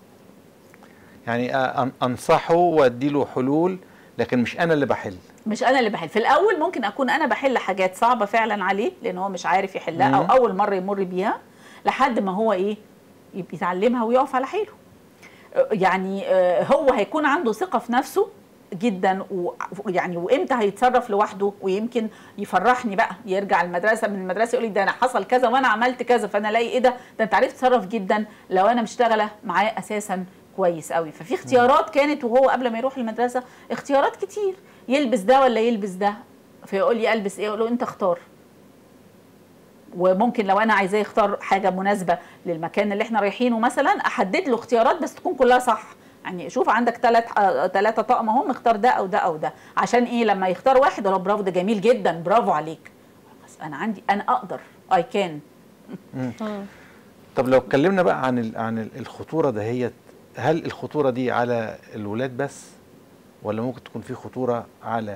يعني أ- انصحه واديله حلول لكن مش انا اللي بحل مش انا اللي بحل في الاول ممكن اكون انا بحل حاجات صعبه فعلا عليه لان هو مش عارف يحلها او مم. اول مره يمر بيها لحد ما هو ايه يبقى يتعلمها ويقف على حيله آه، يعني آه، هو هيكون عنده ثقه في نفسه جدا ويعني وامتى هيتصرف لوحده ويمكن يفرحني بقى يرجع المدرسه من المدرسه يقول لي ده انا حصل كذا وانا عملت كذا فانا الاقي ايه ده ده انت عرفت تتصرف جدا لو انا مشتغله معاه اساسا كويس قوي ففي اختيارات كانت وهو قبل ما يروح المدرسه اختيارات كتير يلبس ده ولا يلبس ده فيقول لي البس ايه اقول له انت اختار وممكن لو انا عايزاه يختار حاجه مناسبه للمكان اللي احنا رايحينه مثلا احدد له اختيارات بس تكون كلها صح يعني شوف عندك ثلاث ثلاثه طقم اهم اختار ده او ده او ده عشان ايه لما يختار واحد اقول له برافو ده جميل جدا برافو عليك بس انا عندي انا اقدر اي كان طب لو اتكلمنا بقى عن ال- عن ال- الخطوره دهيت هل الخطوره دي على الولاد بس ولا ممكن تكون في خطوره على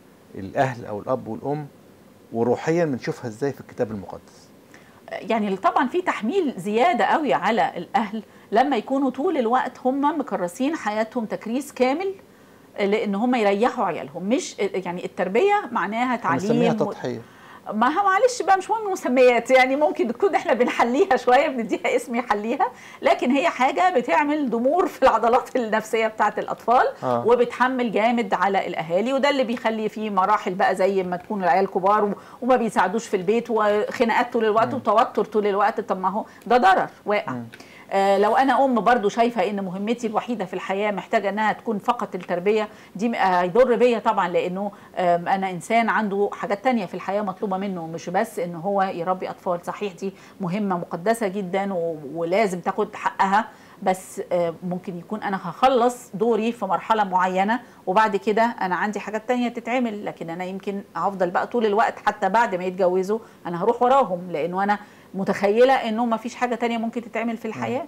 الاهل او الاب والام وروحيا بنشوفها ازاي في الكتاب المقدس يعني طبعا في تحميل زياده قوي على الاهل لما يكونوا طول الوقت هم مكرسين حياتهم تكريس كامل لان هم يريحوا عيالهم مش يعني التربيه معناها بنسميها تعليم و- تضحيه ما هو معلش بقى مش مهم مسميات يعني ممكن تكون احنا بنحليها شويه بنديها اسم يحليها لكن هي حاجه بتعمل ضمور في العضلات النفسيه بتاعه الاطفال آه. وبتحمل جامد على الاهالي وده اللي بيخلي فيه مراحل بقى زي ما تكون العيال كبار و- وما بيساعدوش في البيت وخناقات طول الوقت وتوتر طول الوقت طب ما هو ده ضرر واقع آه لو انا ام برضو شايفه ان مهمتي الوحيده في الحياه محتاجه انها تكون فقط التربيه دي م- آه، هيضر بيا طبعا لانه آم، انا انسان عنده حاجات تانية في الحياه مطلوبه منه مش بس ان هو يربي اطفال صحيح دي مهمه مقدسه جدا و- ولازم تاخد حقها بس آه، ممكن يكون انا هخلص دوري في مرحله معينه وبعد كده انا عندي حاجات تانية تتعمل لكن انا يمكن هفضل بقى طول الوقت حتى بعد ما يتجوزوا انا هروح وراهم لانه انا متخيله انه ما فيش حاجه تانية ممكن تتعمل في الحياه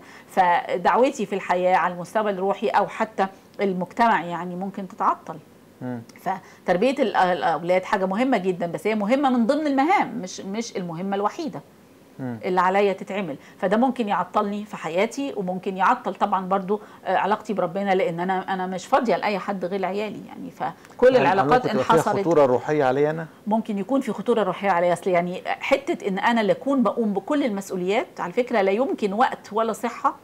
فدعوتي في الحياه على المستوى الروحي او حتى المجتمع يعني ممكن تتعطل مم. فتربيه الأ- الاولاد حاجه مهمه جدا بس هي مهمه من ضمن المهام مش مش المهمه الوحيده مم. اللي عليا تتعمل فده ممكن يعطلني في حياتي وممكن يعطل طبعا برضو آه، علاقتي بربنا لان انا انا مش فاضيه لاي حد غير عيالي يعني فكل هل- هل العلاقات ممكن تبقى فيها انحصرت خطوره روحيه علي انا ممكن يكون في خطوره روحيه عليا اصل يعني حته ان انا اللي اكون بقوم بكل المسؤوليات على فكره لا يمكن وقت ولا صحه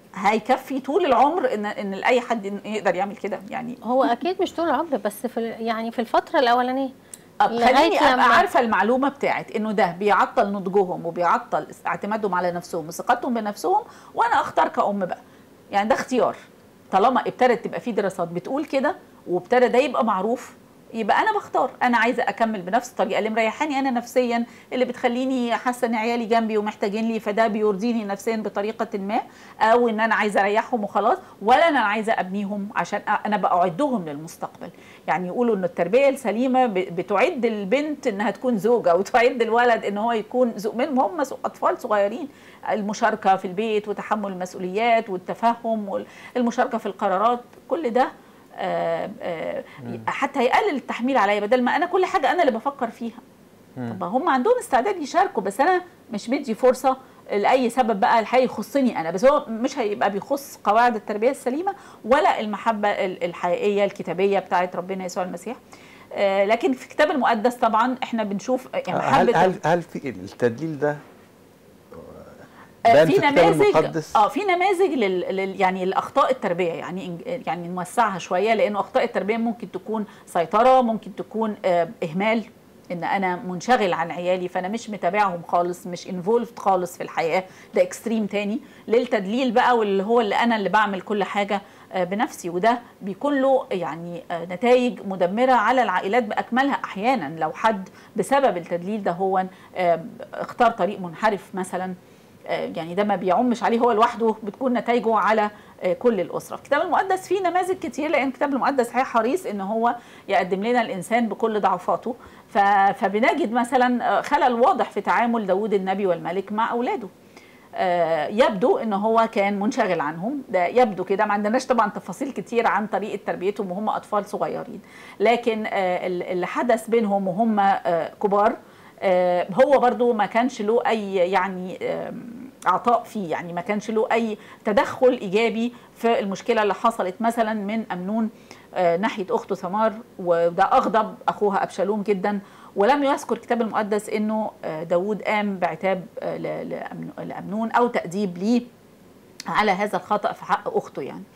هيكفي طول العمر ان ان اي حد يقدر يعمل كده يعني هو اكيد مش طول العمر بس في ال- يعني في الفتره الاولانيه طب لغاية خليني ابقى لما- عارفه المعلومه بتاعت انه ده بيعطل نضجهم وبيعطل اعتمادهم على نفسهم وثقتهم بنفسهم وانا اختار كأم بقى يعني ده اختيار طالما ابتدت تبقى في دراسات بتقول كده وابتدى ده يبقى معروف يبقى انا بختار انا عايزه اكمل بنفس الطريقه اللي مريحاني انا نفسيا اللي بتخليني حاسه ان عيالي جنبي ومحتاجين لي فده بيرضيني نفسيا بطريقه ما او ان انا عايزه اريحهم وخلاص ولا انا عايزه ابنيهم عشان أ- انا باعدهم للمستقبل يعني يقولوا ان التربيه السليمه ب- بتعد البنت انها تكون زوجه وتعد الولد ان هو يكون زوج منهم هم س- اطفال صغيرين المشاركه في البيت وتحمل المسؤوليات والتفهم والمشاركه في القرارات كل ده آه، آه، حتى يقلل التحميل عليا بدل ما انا كل حاجه انا اللي بفكر فيها طب هم عندهم استعداد يشاركوا بس انا مش مدي فرصه لاي سبب بقى الحقيقي يخصني انا بس هو مش هيبقى بيخص قواعد التربيه السليمه ولا المحبه ال- الحقيقيه الكتابيه بتاعت ربنا يسوع المسيح آه، لكن في الكتاب المقدس طبعا احنا بنشوف يعني هل محبه هل هل في التدليل ده آه، بان في في الكتاب نماذج المقدس اه في نماذج لل... لل... يعني الاخطاء التربيه يعني إن- يعني نوسعها شويه لانه اخطاء التربيه ممكن تكون سيطره ممكن تكون آه اهمال ان انا منشغل عن عيالي فانا مش متابعهم خالص مش انفولفد خالص في الحياه ده اكستريم تاني للتدليل بقى واللي هو اللي انا اللي بعمل كل حاجه آه، بنفسي وده بيكون له يعني آه، نتائج مدمره على العائلات باكملها احيانا لو حد بسبب التدليل ده هو آه، اختار طريق منحرف مثلا آه، يعني ده ما بيعمش عليه هو لوحده بتكون نتائجه على آه، كل الاسره في الكتاب المقدس في نماذج كتير لان الكتاب المقدس هي حريص ان هو يقدم لنا الانسان بكل ضعفاته ف- فبنجد مثلا آه، خلل واضح في تعامل داود النبي والملك مع اولاده آه، يبدو ان هو كان منشغل عنهم ده يبدو كده ما عندناش طبعا تفاصيل كتير عن طريقه تربيتهم وهم اطفال صغيرين لكن آه، ال- اللي حدث بينهم وهم آه، كبار آه، هو برضو ما كانش له اي يعني آم، عطاء فيه يعني ما كانش له اي تدخل ايجابي في المشكله اللي حصلت مثلا من امنون آه، ناحيه اخته ثمار وده اغضب اخوها ابشالوم جدا ولم يذكر الكتاب المقدس انه آه، داود قام بعتاب آه، ل- لأمن- لامنون او تاديب ليه على هذا الخطا في حق اخته يعني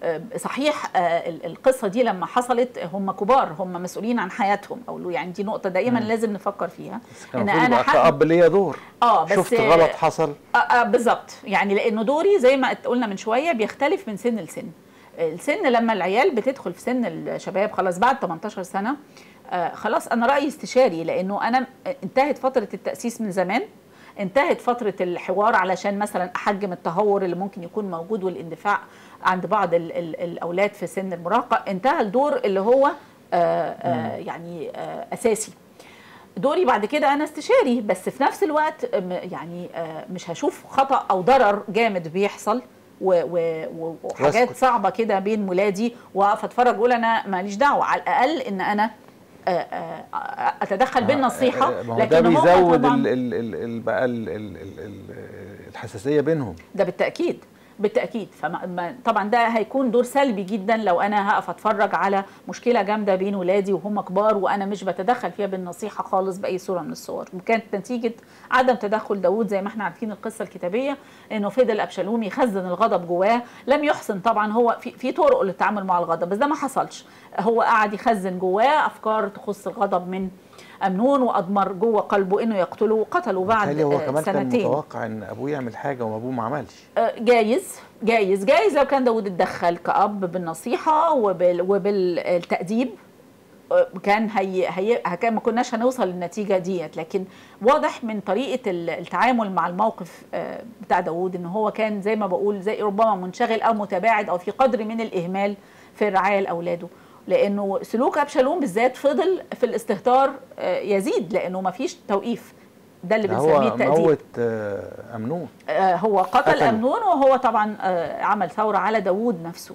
آه، صحيح آه، ال- القصه دي لما حصلت هم كبار هم مسؤولين عن حياتهم او يعني دي نقطه دايما مم. لازم نفكر فيها بس كان إن المفروض أنا يبقى حق- كأب ليا دور اه بس شفت غلط حصل آه آه بالظبط يعني لانه دوري زي ما قلنا من شويه بيختلف من سن لسن السن لما العيال بتدخل في سن الشباب خلاص بعد 18 سنه آه خلاص انا رايي استشاري لانه انا انتهت فتره التاسيس من زمان انتهت فتره الحوار علشان مثلا احجم التهور اللي ممكن يكون موجود والاندفاع عند بعض ال ال الاولاد في سن المراهقه انتهى الدور اللي هو آه آه يعني آه اساسي دوري بعد كده انا استشاري بس في نفس الوقت م- يعني آه، مش هشوف خطا او ضرر جامد بيحصل و- و- و- وحاجات واسكت. صعبه كده بين ولادي واقف اتفرج اقول انا ماليش دعوه على الاقل ان انا آه، آه، آه، اتدخل بالنصيحه آه، ما هو ده هم بيزود طبعاً- ال ال ال ال بقى ال ال ال ال الحساسيه بينهم ده بالتاكيد بالتاكيد فطبعا ده هيكون دور سلبي جدا لو انا هقف اتفرج على مشكله جامده بين ولادي وهم كبار وانا مش بتدخل فيها بالنصيحه خالص باي صوره من الصور وكانت نتيجه عدم تدخل داوود زي ما احنا عارفين القصه الكتابيه انه فضل ابشالوم يخزن الغضب جواه لم يحسن طبعا هو في في طرق للتعامل مع الغضب بس ده ما حصلش هو قعد يخزن جواه افكار تخص الغضب من امنون واضمر جوه قلبه انه يقتله وقتله بعد بالتالي هو آه، كمان كان سنتين متوقع ان ابوه يعمل حاجه وابوه ما عملش آه، جايز جايز جايز لو كان داود اتدخل كأب بالنصيحة وبال وبالتأديب آه، كان هي هي كان ما كناش هنوصل للنتيجة ديت لكن واضح من طريقة ال- التعامل مع الموقف آه، بتاع داود ان هو كان زي ما بقول زي ربما منشغل او متباعد او في قدر من الإهمال في الرعاية لأولاده لأنه سلوك أبشالوم بالذات فضل في الاستهتار آه، يزيد لأنه ما فيش توقيف ده اللي ده بنسميه هو التأديب موت آه، امنون آه، هو قتل قتله. أمنون وهو طبعا آه، عمل ثورة على داوود نفسه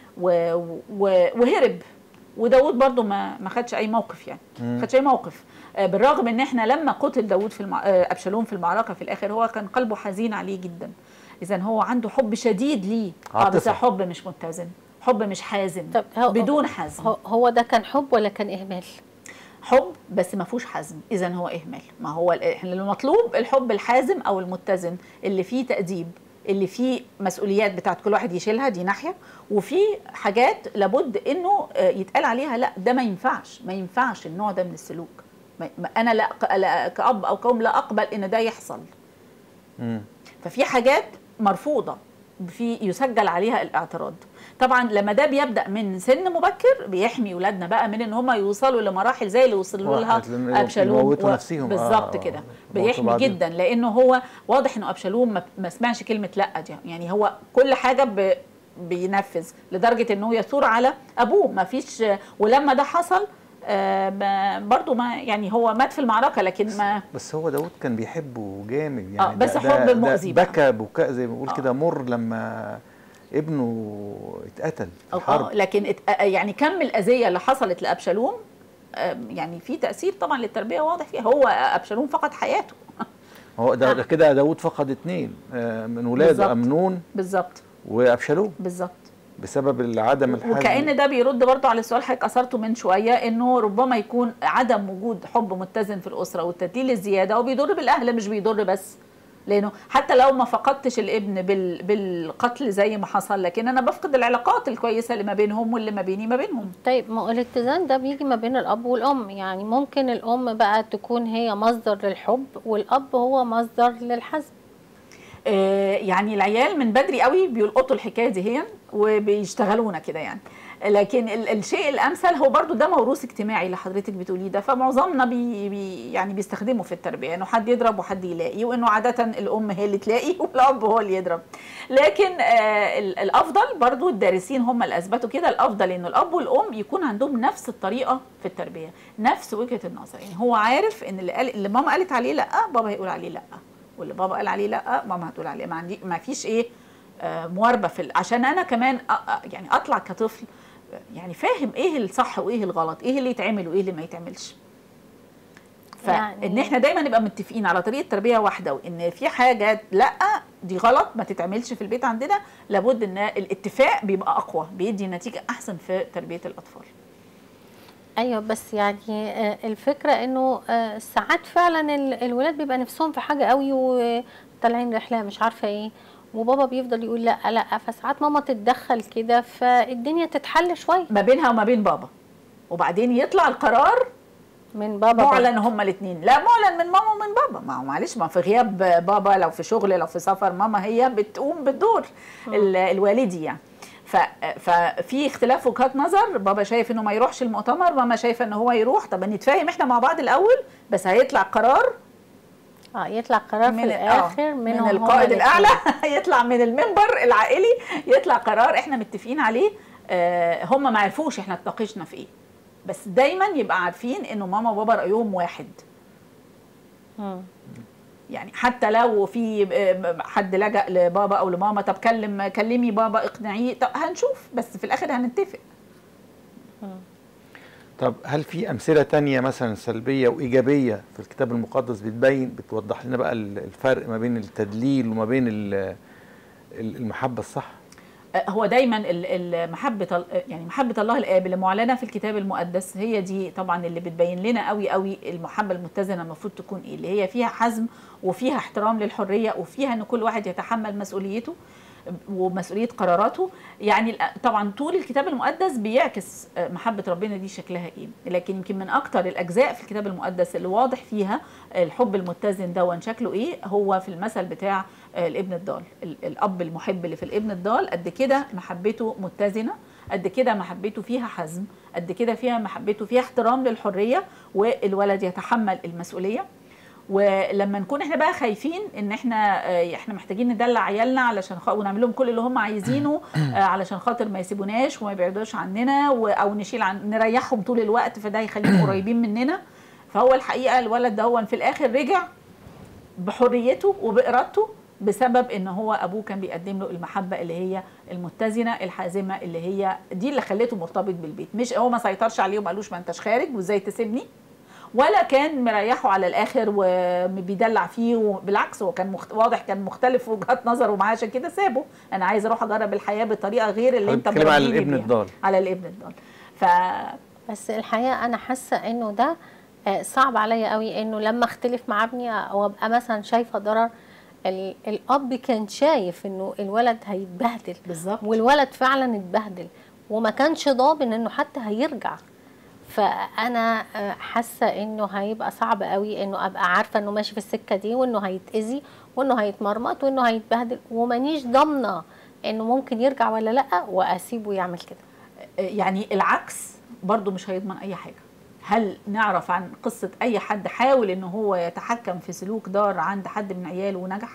و- و- وهرب وداود برضو ما ما خدش اي موقف يعني ما خدش اي موقف آه، بالرغم ان احنا لما قتل داود في المع... آه، ابشالوم في المعركه في الاخر هو كان قلبه حزين عليه جدا اذا هو عنده حب شديد ليه اه بس عاطفة. حب مش متزن حب مش حازم طب هو- بدون حزم هو- هو ده كان حب ولا كان اهمال حب بس ما فيهوش حزم اذا هو اهمال ما هو ال- احنا المطلوب الحب الحازم او المتزن اللي فيه تاديب اللي فيه مسؤوليات بتاعت كل واحد يشيلها دي ناحيه وفي حاجات لابد انه آه، يتقال عليها لا ده ما ينفعش ما ينفعش النوع ده من السلوك ما- ما- انا لا ق- لا- كاب او كأم لا اقبل ان ده يحصل مم. ففي حاجات مرفوضه في يسجل عليها الاعتراض طبعا لما ده بيبدا من سن مبكر بيحمي ولادنا بقى من ان هم يوصلوا لمراحل زي اللي وصلوا لها واحد لأن ابشالوم يموتوا و- نفسهم. آه، بالظبط آه، كده موتوا بيحمي بعضهم. جدا لانه هو واضح انه ابشالوم ما- ما سمعش كلمه لا دي يعني هو كل حاجه ب بينفذ لدرجه انه يثور على ابوه ما فيش ولما ده حصل آه، ما- برضو ما يعني هو مات في المعركه لكن ما بس هو داود كان بيحبه جامد يعني آه، بس ده- حب ده- مؤذي ده بقى. بكى بكاء زي ما بنقول آه. كده مر لما ابنه اتقتل في اه الحرب لكن ات- آه، يعني كم الاذيه اللي حصلت لابشالوم آه، يعني في تاثير طبعا للتربيه واضح فيها هو ابشالوم فقد حياته هو ده آه. ده كده داود فقد اتنين آه، من ولاده بالظبط. امنون بالظبط وابشالوم بالظبط بسبب عدم الحزم وكأن ده بيرد برضه على السؤال حضرتك اثرته من شويه انه ربما يكون عدم وجود حب متزن في الاسره والتدليل الزياده وبيضر بالاهل مش بيضر بس لانه حتى لو ما فقدتش الابن بال بالقتل زي ما حصل لكن انا بفقد العلاقات الكويسه اللي ما بينهم واللي ما بيني ما بينهم طيب ما هو الاتزان ده بيجي ما بين الاب والام يعني ممكن الام بقى تكون هي مصدر للحب والاب هو مصدر للحزم آه، يعني العيال من بدري قوي بيلقطوا الحكايه دي هي وبيشتغلونا كده يعني لكن ال- الشيء الامثل هو برضو ده موروث اجتماعي اللي حضرتك بتقوليه ده فمعظمنا بي بي يعني بيستخدمه في التربيه انه حد يضرب وحد يلاقي وانه عاده الام هي اللي تلاقي والاب هو اللي يضرب لكن آه ال- الافضل برضو الدارسين هم اللي اثبتوا كده الافضل انه الاب والام يكون عندهم نفس الطريقه في التربيه نفس وجهه النظر يعني هو عارف ان اللي قال اللي ماما قالت عليه لا بابا هيقول عليه لا واللي بابا قال عليه لا ماما هتقول عليه ما عندي ما فيش ايه آه، مواربه في ال- عشان انا كمان أ- أ- يعني اطلع كطفل آه، يعني فاهم ايه الصح وايه الغلط ايه اللي يتعمل وايه اللي ما يتعملش فان يعني- احنا دايما نبقى متفقين على طريقه تربيه واحده وان في حاجات لا دي غلط ما تتعملش في البيت عندنا لابد ان الاتفاق بيبقى اقوى بيدي نتيجه احسن في تربيه الاطفال ايوه بس يعني آه، الفكره انه آه، ساعات فعلا ال- الولاد بيبقى نفسهم في حاجه قوي وطالعين رحله مش عارفه ايه وبابا بيفضل يقول لا لا فساعات ماما تتدخل كده فالدنيا تتحل شويه ما بينها وما بين بابا وبعدين يطلع القرار من بابا معلن هما الاثنين لا معلن من ماما ومن بابا ما هو معلش ما في غياب بابا لو في شغل لو في سفر ماما هي بتقوم بالدور ال- الوالدي يعني ف... ففي اختلاف وجهات نظر بابا شايف انه ما يروحش المؤتمر ماما شايفه ان هو يروح طب نتفاهم احنا مع بعض الاول بس هيطلع قرار اه يطلع قرار في من الاخر آه، منهم من هما القائد الاتنين. الاعلى يطلع من المنبر العائلي يطلع قرار احنا متفقين عليه آه هم ما عرفوش احنا اتناقشنا في ايه بس دايما يبقى عارفين انه ماما وبابا رايهم واحد مم. يعني حتى لو في آه، حد لجأ لبابا او لماما طب كلم كلمي بابا اقنعيه طب هنشوف بس في الاخر هنتفق طب هل في امثله تانية مثلا سلبيه وايجابيه في الكتاب المقدس بتبين بتوضح لنا بقى ال- الفرق ما بين التدليل وما بين ال- ال- المحبه الصح آه، هو دايما ال- ال- محبه ال- يعني محبه الله الاب اللي معلنه في الكتاب المقدس هي دي طبعا اللي بتبين لنا قوي قوي المحبه المتزنه المفروض تكون ايه اللي هي فيها حزم وفيها احترام للحريه وفيها ان كل واحد يتحمل مسؤوليته ومسؤوليه قراراته يعني الأ- طبعا طول الكتاب المقدس بيعكس آه، محبه ربنا دي شكلها ايه لكن يمكن من اكتر الاجزاء في الكتاب المقدس اللي واضح فيها الحب المتزن دون شكله ايه هو في المثل بتاع آه، الابن الضال ال- الاب المحب اللي في الابن الضال قد كده محبته متزنه قد كده محبته فيها حزم قد كده فيها محبته فيها احترام للحريه والولد يتحمل المسؤوليه ولما نكون احنا بقى خايفين ان احنا آه، احنا محتاجين ندلع عيالنا علشان خ... ونعمل لهم كل اللي هم عايزينه آه، علشان خاطر ما يسيبوناش وما يبعدوش عننا و... او نشيل عن نريحهم طول الوقت فده يخليهم قريبين مننا فهو الحقيقه الولد ده في الاخر رجع بحريته وبارادته بسبب ان هو ابوه كان بيقدم له المحبه اللي هي المتزنه الحازمه اللي هي دي اللي خلته مرتبط بالبيت مش هو ما سيطرش عليه وما قالوش ما انتش خارج وازاي تسيبني ولا كان مريحه على الاخر وبيدلع فيه وبالعكس هو كان مخت... واضح كان مختلف في وجهات نظره معاه عشان كده سابه انا عايز اروح اجرب الحياه بطريقه غير اللي انت بتتكلم على مربيني الابن بيها. الضال على الابن الضال ف بس الحقيقه انا حاسه انه ده آه، صعب عليا قوي انه لما اختلف مع ابني او ابقى مثلا شايفه ضرر ال- الاب كان شايف انه الولد هيتبهدل بالظبط والولد فعلا اتبهدل وما كانش ضامن انه حتى هيرجع فانا آه، حاسه انه هيبقى صعب قوي انه ابقى عارفه انه ماشي في السكه دي وانه هيتاذي وانه هيتمرمط وانه هيتبهدل ومانيش ضامنه انه ممكن يرجع ولا لا واسيبه يعمل كده يعني العكس برضو مش هيضمن اي حاجه هل نعرف عن قصه اي حد حاول ان هو يتحكم في سلوك دار عند حد من عياله ونجح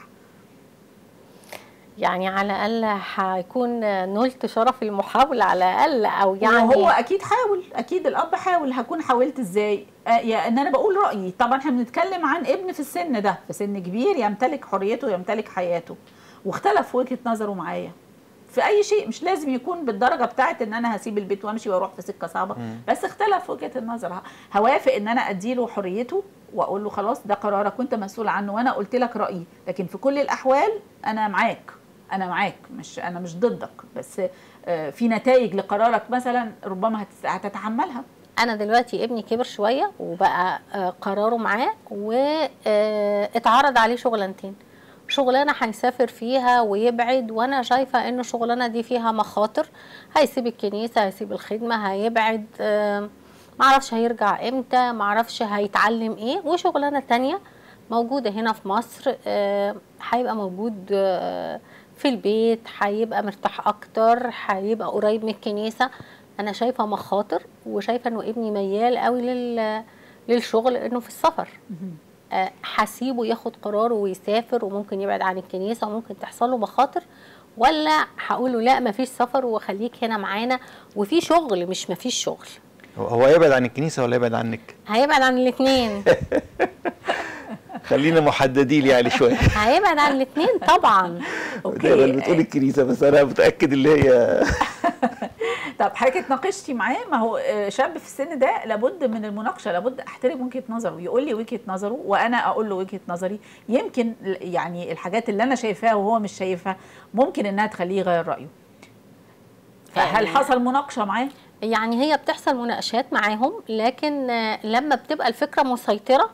يعني على الاقل هيكون نلت شرف المحاوله على الاقل او يعني يعني هو اكيد حاول اكيد الاب حاول هكون حاولت ازاي آه يا ان انا بقول رايي طبعا احنا بنتكلم عن ابن في السن ده في سن كبير يمتلك حريته يمتلك حياته واختلف وجهه نظره معايا في اي شيء مش لازم يكون بالدرجه بتاعت ان انا هسيب البيت وامشي واروح في سكه صعبه بس اختلف وجهه النظر ه- هوافق ان انا اديله حريته واقول له خلاص ده قرارك وانت مسؤول عنه وانا قلت لك رايي لكن في كل الاحوال انا معاك انا معاك مش انا مش ضدك بس آه، في نتائج لقرارك مثلا ربما هتس- هتتحملها انا دلوقتي ابني كبر شويه وبقى آه، قراره معاه واتعرض عليه شغلانتين شغلانه هيسافر فيها ويبعد وانا شايفه ان الشغلانه دي فيها مخاطر هيسيب الكنيسه هيسيب الخدمه هيبعد آه، معرفش هيرجع امتى معرفش هيتعلم ايه وشغلانه تانية موجوده هنا في مصر آه، هيبقى موجود آه، في البيت هيبقى مرتاح اكتر هيبقى قريب من الكنيسه انا شايفه مخاطر وشايفه انه ابني ميال قوي لل للشغل انه في السفر آه، هسيبه ياخد قراره ويسافر وممكن يبعد عن الكنيسه وممكن تحصل له مخاطر ولا هقول له لا مفيش سفر وخليك هنا معانا وفي شغل مش مفيش شغل هو- هو يبعد عن الكنيسه ولا يبعد عنك هيبعد عن الاثنين خلينا محددين يعني شويه هيبعد عن الاثنين طبعا دايما بتقول الكنيسه بس انا متاكد اللي هي طب حضرتك اتناقشتي معاه ما هو آه، شاب في السن ده لابد من المناقشه لابد احترم وجهه نظره يقول لي وجهه نظره وانا اقول له وجهه نظري يمكن ل- يعني الحاجات اللي انا شايفاها وهو مش شايفها ممكن انها تخليه يغير رايه فهل يعني- حصل مناقشه معاه يعني هي بتحصل مناقشات معاهم لكن آه، لما بتبقى الفكره مسيطره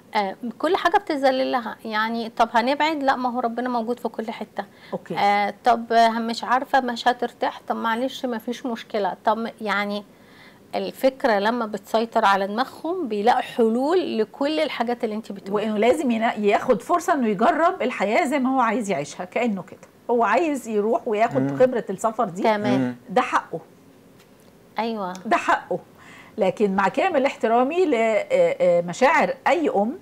آه كل حاجه بتذلل لها يعني طب هنبعد لا ما هو ربنا موجود في كل حته اوكي آه طب آه، مش عارفه مش هترتاح طب معلش ما فيش مشكله طب يعني الفكره لما بتسيطر على دماغهم بيلاقوا حلول لكل الحاجات اللي انت بتقوليها وانه لازم ينا- ياخد فرصه انه يجرب الحياه زي ما هو عايز يعيشها كانه كده هو عايز يروح وياخد خبره السفر دي تمام ده حقه ايوه ده حقه لكن مع كامل احترامي لمشاعر اي ام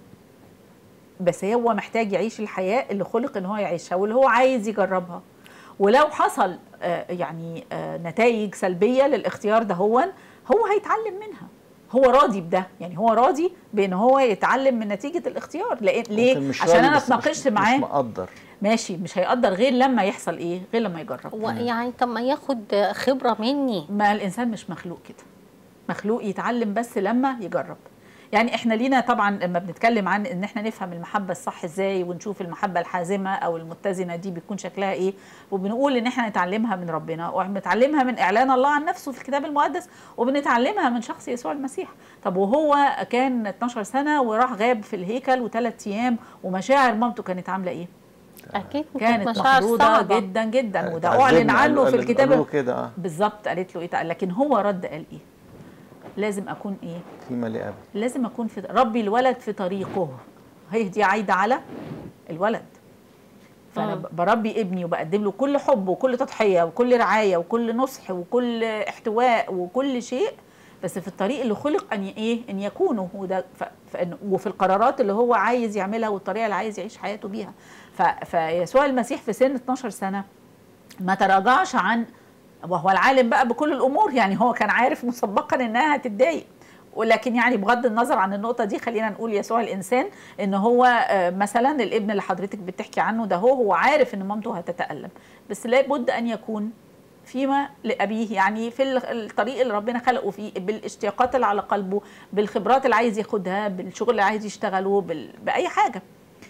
بس هو محتاج يعيش الحياه اللي خلق ان هو يعيشها واللي هو عايز يجربها ولو حصل آه، يعني نتائج سلبيه للاختيار ده هو هو هيتعلم منها هو راضي بده يعني هو راضي بان هو يتعلم من نتيجه الاختيار لان ليه ممكن مش عشان راضي انا بس مش- اتناقشت معاه مش مقدر ماشي مش هيقدر غير لما يحصل ايه غير لما يجرب هو يعني طب ما ياخد خبره مني ما الانسان مش مخلوق كده مخلوق يتعلم بس لما يجرب يعني احنا لينا طبعا لما بنتكلم عن ان احنا نفهم المحبه الصح ازاي ونشوف المحبه الحازمه او المتزنه دي بيكون شكلها ايه وبنقول ان احنا نتعلمها من ربنا وبنتعلمها من اعلان الله عن نفسه في الكتاب المقدس وبنتعلمها من شخص يسوع المسيح طب وهو كان 12 سنه وراح غاب في الهيكل وثلاث ايام ومشاعر مامته كانت عامله ايه اكيد كانت مشاعر محدوده صعبة. جدا جدا وده اتعذبنا، اعلن قالوا- عنه في قالوا- الكتاب قالوا كده اه بالظبط قالت له ايه تعالى. لكن هو رد قال ايه لازم اكون ايه فيما لأب لازم اكون في ربي الولد في طريقه هي دي عايده على الولد فانا مم. بربي ابني وبقدم له كل حب وكل تضحيه وكل رعايه وكل نصح وكل احتواء وكل شيء بس في الطريق اللي خلق ان ي- ايه ان يكونوا وده ف- فإن- وفي القرارات اللي هو عايز يعملها والطريقه اللي عايز يعيش حياته بيها ف- فيسوع المسيح في سن 12 سنه ما تراجعش عن وهو العالم بقى بكل الامور يعني هو كان عارف مسبقا انها هتتضايق ولكن يعني بغض النظر عن النقطه دي خلينا نقول يسوع الانسان ان هو آه، مثلا الابن اللي حضرتك بتحكي عنه ده هو هو عارف ان مامته هتتالم بس لابد ان يكون فيما لابيه يعني في ال- الطريق اللي ربنا خلقه فيه بالاشتياقات اللي على قلبه بالخبرات اللي عايز ياخدها بالشغل اللي عايز يشتغله بال... باي حاجه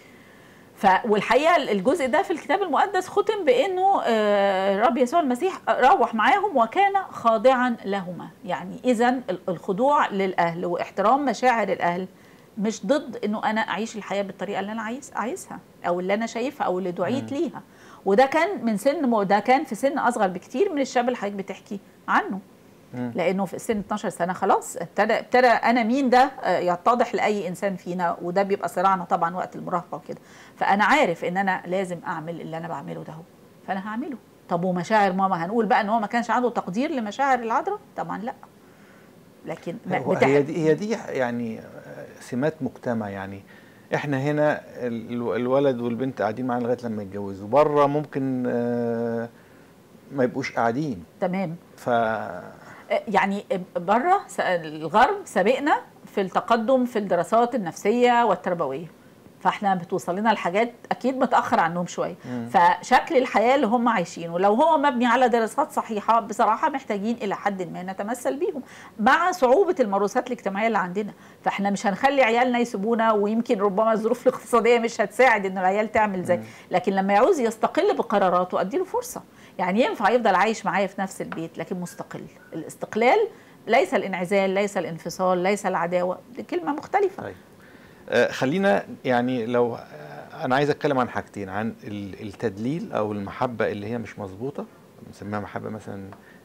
ف والحقيقه الجزء ده في الكتاب المقدس ختم بانه آه، الرب يسوع المسيح روح معاهم وكان خاضعا لهما يعني اذا الخضوع للاهل واحترام مشاعر الاهل مش ضد انه انا اعيش الحياه بالطريقه اللي انا عايز عايزها او اللي انا شايفها او اللي دعيت ليها وده كان من سن م- ده كان في سن اصغر بكتير من الشاب اللي حضرتك بتحكي عنه مم. لانه في سن 12 سنه خلاص ابتدى ابتدى انا مين ده آه، يتضح لاي انسان فينا وده بيبقى صراعنا طبعا وقت المراهقه وكده فانا عارف ان انا لازم اعمل اللي انا بعمله ده هو فانا هعمله طب ومشاعر ماما هنقول بقى ان هو ما كانش عنده تقدير لمشاعر العذراء طبعا لا لكن ما- هو بتح- هي دي هي دي يعني سمات مجتمع يعني احنا هنا ال- الولد والبنت قاعدين معانا لغايه لما يتجوزوا بره ممكن آه، ما يبقوش قاعدين تمام ف يعني بره س- الغرب سابقنا في التقدم في الدراسات النفسيه والتربويه فاحنا بتوصل لنا الحاجات اكيد متاخر عنهم شويه فشكل الحياه اللي هم عايشينه لو هو مبني على دراسات صحيحه بصراحه محتاجين الى حد ما نتمثل بيهم مع صعوبه الموروثات الاجتماعيه اللي عندنا فاحنا مش هنخلي عيالنا يسيبونا ويمكن ربما الظروف الاقتصاديه مش هتساعد ان العيال تعمل زي لكن لما يعوز يستقل بقراراته اديله فرصه يعني ينفع يفضل عايش معايا في نفس البيت لكن مستقل الاستقلال ليس الانعزال ليس الانفصال ليس العداوه دي كلمه مختلفه طيب آه، خلينا يعني لو آه، انا عايز اتكلم عن حاجتين عن ال- التدليل او المحبه اللي هي مش مظبوطه بنسميها محبه مثلا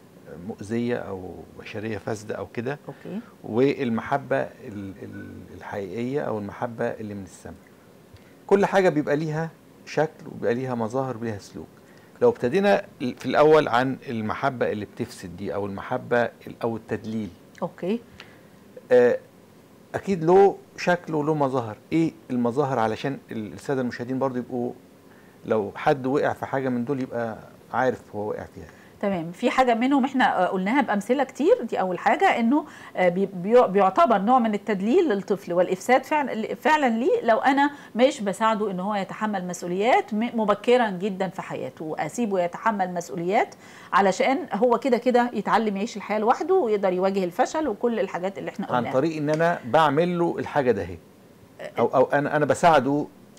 مؤذيه او بشريه فاسده او كده اوكي والمحبه ال- ال- الحقيقيه او المحبه اللي من السماء كل حاجه بيبقى ليها شكل وبيبقى ليها مظاهر وبيبقى ليها سلوك لو ابتدينا في الاول عن المحبه اللي بتفسد دي او المحبه ال- او التدليل اوكي آه، اكيد له شكل وله مظاهر ايه المظاهر علشان ال- الساده المشاهدين برضو يبقوا لو حد وقع في حاجه من دول يبقى عارف هو وقع فيها تمام في حاجه منهم احنا آه، قلناها بامثله كتير دي اول حاجه انه آه، بي- بي- بيعتبر نوع من التدليل للطفل والافساد فعلا فعلا ليه لو انا مش بساعده ان هو يتحمل مسؤوليات م- مبكرا جدا في حياته واسيبه يتحمل مسؤوليات علشان هو كده كده يتعلم يعيش الحياه لوحده ويقدر يواجه الفشل وكل الحاجات اللي احنا عن قلناها طريق ان انا بعمل له الحاجه ده اهي او او انا انا بساعده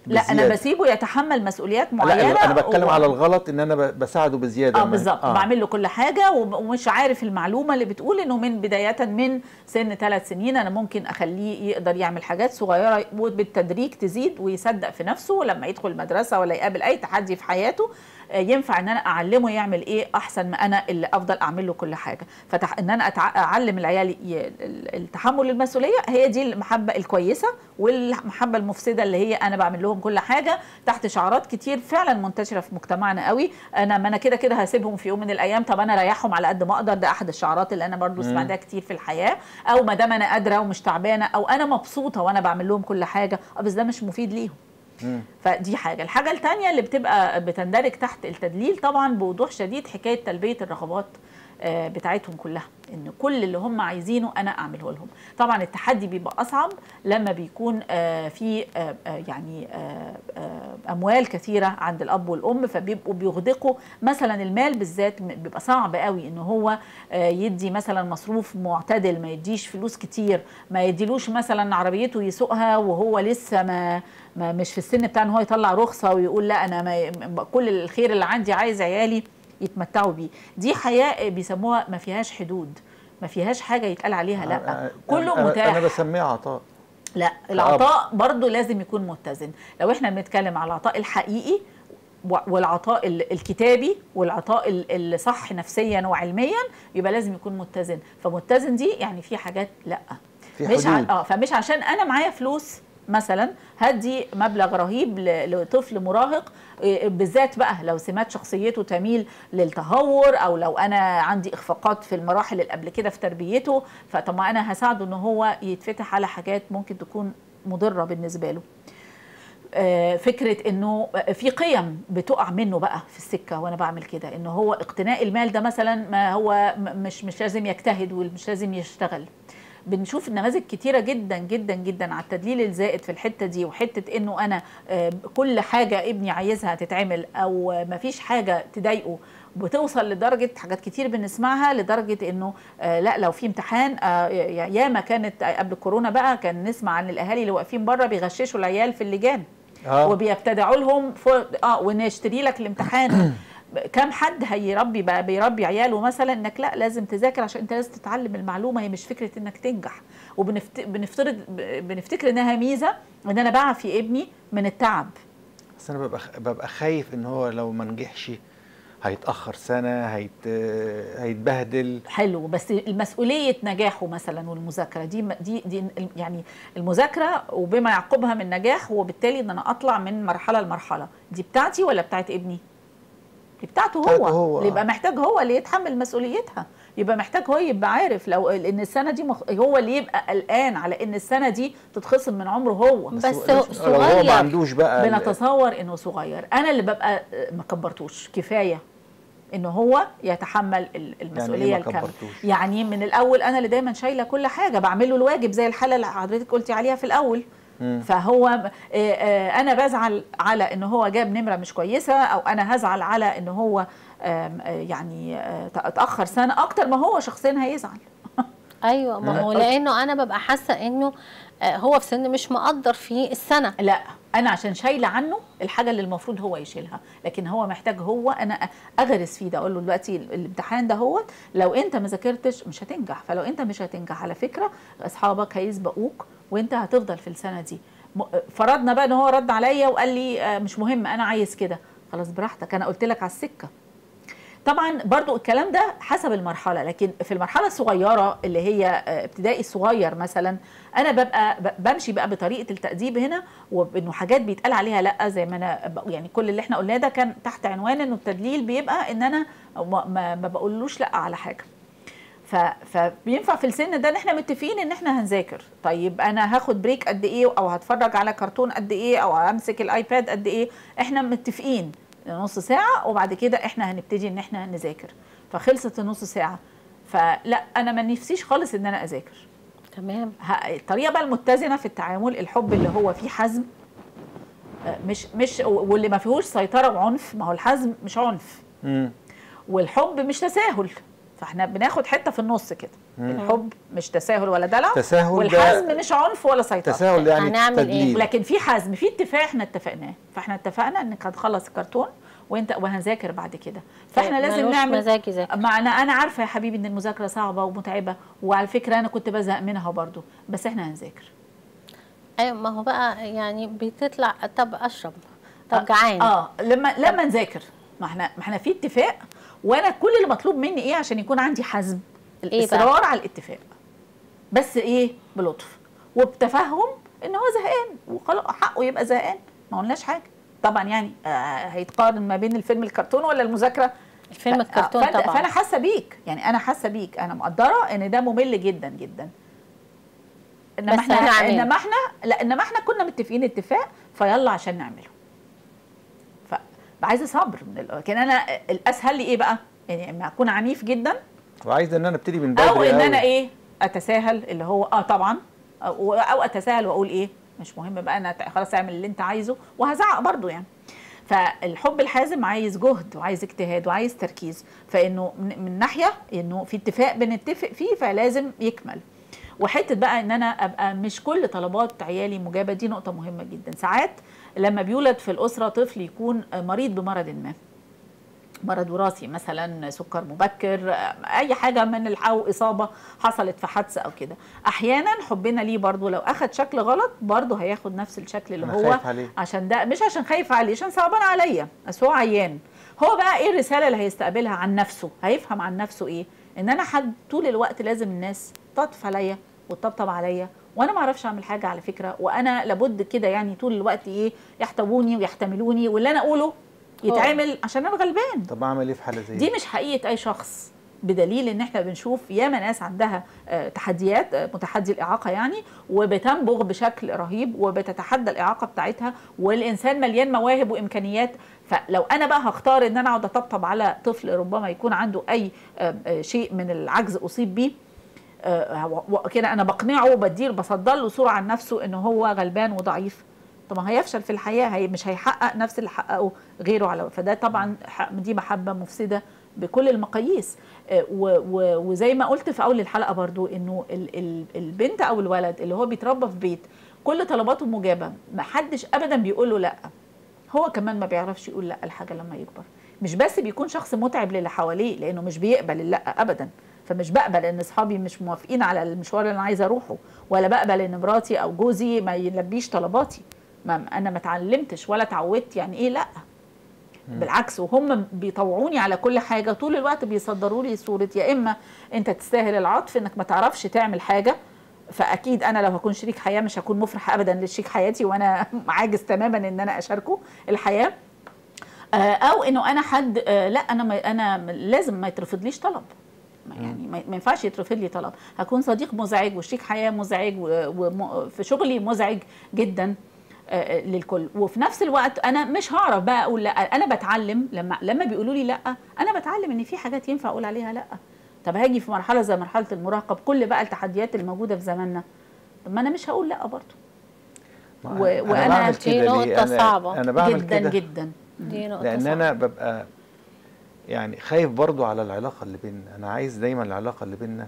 لا انا بالزيادة. بسيبه يتحمل مسؤوليات لا معينه انا بتكلم و- على الغلط ان انا ب- بساعده بزياده اه ما- بالظبط بعمل له كل حاجه وب- ومش عارف المعلومه اللي بتقول انه من بدايه من سن ثلاث سنين انا ممكن اخليه يقدر يعمل حاجات صغيره وبالتدريج تزيد ويصدق في نفسه لما يدخل المدرسه ولا يقابل اي تحدي في حياته آه، ينفع ان انا اعلمه يعمل ايه احسن ما انا اللي افضل اعمل له كل حاجه فتح ان انا أتع... اعلم العيال ي... ال- التحمل المسؤوليه هي دي المحبه الكويسه والمحبه المفسده اللي هي انا بعمل لهم كل حاجه تحت شعارات كتير فعلا منتشره في مجتمعنا قوي انا ما انا كده كده هسيبهم في يوم من الايام طب انا اريحهم على قد ما اقدر ده احد الشعارات اللي انا برضو سمعتها كتير في الحياه او ما دام انا قادره ومش تعبانه او انا مبسوطه وانا بعمل لهم كل حاجه اه بس ده مش مفيد ليهم مم. فدي حاجه الحاجه الثانيه اللي بتبقى بتندرج تحت التدليل طبعا بوضوح شديد حكايه تلبيه الرغبات آه، بتاعتهم كلها ان كل اللي هم عايزينه انا اعمله لهم طبعا التحدي بيبقى اصعب لما بيكون آه، في آه، آه، يعني آه، آه، اموال كثيره عند الاب والام فبيبقوا بيغدقوا مثلا المال بالذات م- بيبقى صعب قوي ان هو آه، يدي مثلا مصروف معتدل ما يديش فلوس كتير ما يديلوش مثلا عربيته يسوقها وهو لسه ما, ما مش في السن بتاع ان هو يطلع رخصه ويقول لا انا ما كل الخير اللي عندي عايز عيالي يتمتعوا بيه دي حياه بيسموها ما فيهاش حدود ما فيهاش حاجه يتقال عليها لا أنا- كله أنا- متاح انا بسميه عطاء لا العطاء برضو لازم يكون متزن لو احنا بنتكلم على العطاء الحقيقي و- والعطاء ال- الكتابي والعطاء ال- الصح نفسيا وعلميا يبقى لازم يكون متزن فمتزن دي يعني في حاجات لا في مش ع- حدود. اه فمش عشان انا معايا فلوس مثلا هدي مبلغ رهيب ل- لطفل مراهق إيه، بالذات بقى لو سمات شخصيته تميل للتهور او لو انا عندي اخفاقات في المراحل اللي قبل كده في تربيته فطب ما انا هساعده ان هو يتفتح على حاجات ممكن تكون مضره بالنسبه له آه، فكره انه في قيم بتقع منه بقى في السكه وانا بعمل كده انه هو اقتناء المال ده مثلا ما هو م- مش مش لازم يجتهد ومش لازم يشتغل بنشوف نماذج كتيره جدا جدا جدا على التدليل الزائد في الحته دي وحته انه انا آه، كل حاجه ابني عايزها تتعمل او ما فيش حاجه تضايقه بتوصل لدرجه حاجات كتير بنسمعها لدرجه انه آه لا لو في امتحان آه يا- ياما كانت قبل الكورونا بقى كان نسمع عن الاهالي اللي واقفين بره بيغششوا العيال في اللجان اه وبيبتدعوا لهم فوق اه ونشتري لك الامتحان كم حد هيربي بقى بيربي عياله مثلا انك لا لازم تذاكر عشان انت لازم تتعلم المعلومه هي مش فكره انك تنجح وبنفترض بنفتكر انها ميزه ان انا بعفي ابني من التعب بس انا ببقى ببقى خايف ان هو لو ما نجحش هيتاخر سنه هيت هيتبهدل حلو بس مسؤوليه نجاحه مثلا والمذاكره دي دي دي يعني المذاكره وبما يعقبها من نجاح وبالتالي ان انا اطلع من مرحله لمرحله دي بتاعتي ولا بتاعت ابني دي بتاعته بتاعته هو, هو، آه. يبقى محتاج هو اللي يتحمل مسؤوليتها يبقى محتاج هو يبقى عارف لو ان السنه دي مخ... هو اللي يبقى قلقان على ان السنه دي تتخصم من عمره هو بس هو- لو هو صغير. ما عندوش بقى ال- بنتصور انه صغير انا اللي ببقى ما كبرتوش كفايه انه هو يتحمل ال- المسؤوليه ما الكامله كبرتوش؟ يعني من الاول انا اللي دايما شايله كل حاجه بعمل له الواجب زي الحاله اللي حضرتك قلتي عليها في الاول مم. فهو آه، آه، انا بزعل على ان هو جاب نمره مش كويسه او انا هزعل على ان هو آم، آه، يعني آه، اتاخر سنه اكتر ما هو شخصيا هيزعل ايوه ما هو مم. لانه انا ببقى حاسه انه آه، هو في سن مش مقدر فيه السنه لا انا عشان شايله عنه الحاجه اللي المفروض هو يشيلها لكن هو محتاج هو انا اغرس فيه ده اقول له دلوقتي الامتحان ده هو لو انت ما ذاكرتش مش هتنجح فلو انت مش هتنجح على فكره اصحابك هيسبقوك وانت هتفضل في السنه دي م- فرضنا بقى ان هو رد عليا وقال لي آه، مش مهم انا عايز كده خلاص براحتك انا قلت لك على السكه طبعا برضو الكلام ده حسب المرحله لكن في المرحله الصغيره اللي هي آه، ابتدائي الصغير مثلا انا ببقى ب- بمشي بقى بطريقه التاديب هنا وانه حاجات بيتقال عليها لا زي ما انا ب- يعني كل اللي احنا قلناه ده كان تحت عنوان انه التدليل بيبقى ان انا ما, ما, ما بقولوش لا على حاجه ف... فبينفع في السن ده ان احنا متفقين ان احنا هنذاكر طيب انا هاخد بريك قد ايه او هتفرج على كرتون قد ايه او همسك الايباد قد ايه احنا متفقين نص ساعه وبعد كده احنا هنبتدي ان احنا نذاكر فخلصت النص ساعه فلا انا ما نفسيش خالص ان انا اذاكر تمام ه- الطريقه بقى المتزنه في التعامل الحب اللي هو فيه حزم آه، مش مش واللي ما فيهوش سيطره وعنف ما هو الحزم مش عنف مم. والحب مش تساهل فاحنا بناخد حته في النص كده مم. الحب مش تساهل ولا دلع تساهل ده- والحزم مش عنف ولا سيطره تساهل يعني هنعمل إيه؟ تدليل لكن في حزم في اتفاق احنا اتفقناه فاحنا اتفقنا انك هتخلص الكرتون وانت وهنذاكر بعد كده فاحنا لازم ملوش نعمل مزاج يذاكر ما انا انا عارفه يا حبيبي ان المذاكره صعبه ومتعبه وعلى فكره انا كنت بزهق منها برضو بس احنا هنذاكر ايوه ما هو بقى يعني بتطلع طب اشرب طب جعان اه لما لما نذاكر ما احنا ما احنا في اتفاق وانا كل اللي مطلوب مني ايه عشان يكون عندي حزم إيه بقى؟ الاصرار على الاتفاق بس ايه بلطف وبتفهم ان هو زهقان وخلاص حقه يبقى زهقان ما قلناش حاجه طبعا يعني آه هيتقارن ما بين الفيلم الكرتون ولا المذاكره الفيلم ف- الكرتون فأنت- طبعا فانا حاسه بيك يعني انا حاسه بيك انا مقدره ان ده ممل جدا جدا انما بس احنا هنعمله. انما احنا لا انما احنا كنا متفقين اتفاق فيلا عشان نعمله ف عايزه صبر من ال- لكن انا الاسهل لي ايه بقى يعني اما اكون عنيف جدا وعايز ان انا ابتدي من بدري او ان أوي. انا ايه اتساهل اللي هو اه طبعا او, أو اتساهل واقول ايه مش مهم بقى انا ت- خلاص اعمل اللي انت عايزه وهزعق برضو يعني فالحب الحازم عايز جهد وعايز اجتهاد وعايز تركيز فانه من, من ناحيه انه في اتفاق بنتفق فيه فلازم يكمل وحته بقى ان انا ابقى مش كل طلبات عيالي مجابه دي نقطه مهمه جدا ساعات لما بيولد في الاسره طفل يكون مريض بمرض ما مرض وراثي مثلا سكر مبكر اي حاجه من الح- او اصابه حصلت في حادثه او كده احيانا حبنا ليه برضو لو اخد شكل غلط برضو هياخد نفس الشكل اللي أنا هو خايف عليه. عشان ده مش عشان خايف عليه عشان صعبان عليا بس هو عيان هو بقى ايه الرساله اللي هيستقبلها عن نفسه هيفهم عن نفسه ايه ان انا حد طول الوقت لازم الناس تطف عليا وتطبطب عليا وانا ما اعرفش اعمل حاجه على فكره وانا لابد كده يعني طول الوقت ايه يحتووني ويحتملوني واللي انا اقوله يتعمل عشان انا غلبان طب اعمل ايه في حاله زي دي مش حقيقه اي شخص بدليل ان احنا بنشوف ياما ناس عندها آه، تحديات آه، متحدي الاعاقه يعني وبتنبغ بشكل رهيب وبتتحدى الاعاقه بتاعتها والانسان مليان مواهب وامكانيات فلو انا بقى هختار ان انا اقعد اطبطب على طفل ربما يكون عنده اي آه، آه، شيء من العجز اصيب بيه آه، و- و- كده انا بقنعه وبدير بصدر له صوره عن نفسه ان هو غلبان وضعيف طب ما هيفشل في الحياه هي مش هيحقق نفس اللي حققه غيره على فده طبعا ح- دي محبه مفسده بكل المقاييس آه، و- و- وزي ما قلت في اول الحلقه برضو انه ال- ال- البنت او الولد اللي هو بيتربى في بيت كل طلباته مجابه ما حدش ابدا بيقول له لا هو كمان ما بيعرفش يقول لا الحاجه لما يكبر مش بس بيكون شخص متعب للي حواليه لانه مش بيقبل اللا ابدا فمش بقبل ان اصحابي مش موافقين على المشوار اللي انا عايزه اروحه ولا بقبل ان مراتي او جوزي ما يلبيش طلباتي ما انا ما اتعلمتش ولا اتعودت يعني ايه لا بالعكس وهم بيطوعوني على كل حاجه طول الوقت بيصدروا لي صوره يا اما انت تستاهل العطف انك ما تعرفش تعمل حاجه فاكيد انا لو هكون شريك حياه مش هكون مفرح ابدا لشريك حياتي وانا عاجز تماما ان انا اشاركه الحياه آه، او انه انا حد آه، لا انا ما انا لازم ما يترفضليش طلب ما يعني ما ما ينفعش يترفض لي طلب هكون صديق مزعج وشريك حياه مزعج وفي شغلي مزعج جدا آه، للكل وفي نفس الوقت انا مش هعرف بقى اقول لا انا بتعلم لما لما بيقولوا لي لا انا بتعلم ان في حاجات ينفع اقول عليها لا طب هاجي في مرحله زي مرحله المراهقه بكل بقى التحديات اللي موجوده في زماننا طب ما انا مش هقول لا برضه ما و- أنا وأنا بعمل دي كده ليه؟ نقطة أنا صعبة انا بعمل جدا كده جدا دي نقطة لان صعبة. انا ببقى يعني خايف برضو على العلاقه اللي بيننا انا عايز دايما العلاقه اللي بيننا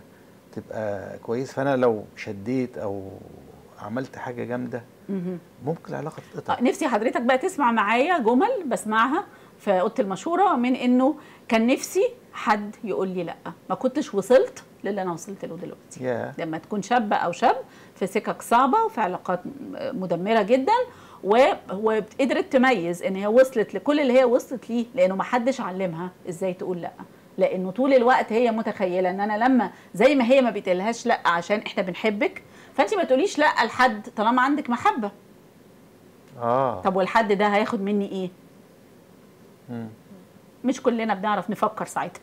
تبقى كويس فانا لو شديت او عملت حاجه جامده مهم. ممكن العلاقه تتقطع آه، نفسي حضرتك بقى تسمع معايا جمل بسمعها في اوضه المشوره من انه كان نفسي حد يقول لي لا ما كنتش وصلت للي انا وصلت له دلوقتي يا لما تكون شاب او شاب في سكك صعبه وفي علاقات مدمره جدا و- وقدرت تميز ان هي وصلت لكل اللي هي وصلت ليه لانه ما حدش علمها ازاي تقول لا لانه طول الوقت هي متخيله ان انا لما زي ما هي ما بتقولهاش لا عشان احنا بنحبك فانت ما تقوليش لا لحد طالما عندك محبه اه طب والحد ده هياخد مني ايه مم. مش كلنا بنعرف نفكر ساعتها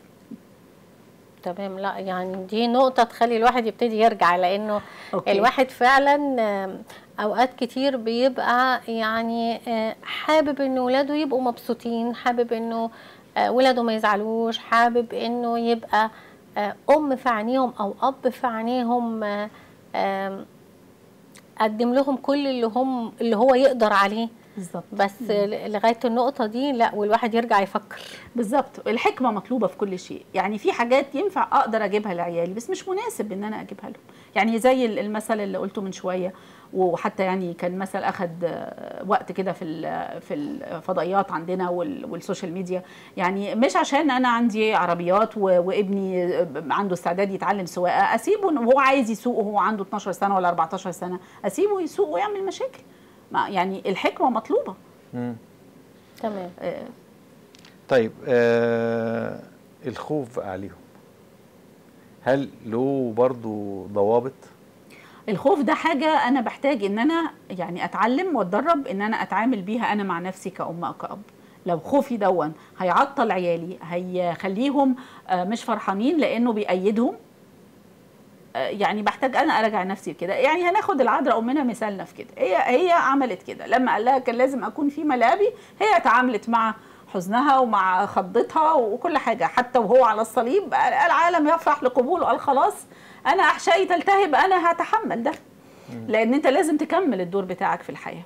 تمام لا يعني دي نقطة تخلي الواحد يبتدي يرجع لأنه أوكي. الواحد فعلا آم، أوقات كتير بيبقى يعني آه، حابب إن ولاده يبقوا مبسوطين حابب إنه آه، ولاده ما يزعلوش حابب إنه يبقى آه، أم في عينيهم أو أب في عينيهم آه، آم، قدم لهم كل اللي هم اللي هو يقدر عليه بالظبط بس ل- لغايه النقطه دي لا والواحد يرجع يفكر بالظبط الحكمه مطلوبه في كل شيء يعني في حاجات ينفع اقدر اجيبها لعيالي بس مش مناسب ان انا اجيبها لهم يعني زي ال- المثل اللي قلته من شويه وحتى يعني كان مثل اخذ آه، وقت كده في ال- في الفضائيات عندنا وال- والسوشيال ميديا يعني مش عشان انا عندي عربيات و- وابني آه، عنده استعداد يتعلم سواقه اسيبه إن هو عايز يسوق وهو عنده 12 سنه ولا 14 سنه اسيبه يسوق ويعمل مشاكل ما- يعني الحكمه مطلوبه مم. تمام آه، طيب آه الخوف بقى عليهم هل له برضو ضوابط الخوف ده حاجة أنا بحتاج إن أنا يعني أتعلم وأتدرب إن أنا أتعامل بيها أنا مع نفسي كأم أو كأب لو خوفي دون هيعطل عيالي هيخليهم آه، مش فرحانين لأنه بيأيدهم آه، يعني بحتاج انا اراجع نفسي كده يعني هناخد العذراء امنا مثالنا في كده هي هي عملت كده لما قال لها كان لازم اكون في ملابي هي تعاملت مع حزنها ومع خضتها وكل حاجه حتى وهو على الصليب قال العالم يفرح لقبوله قال خلاص انا احشائي تلتهب انا هتحمل ده لان انت لازم تكمل الدور بتاعك في الحياه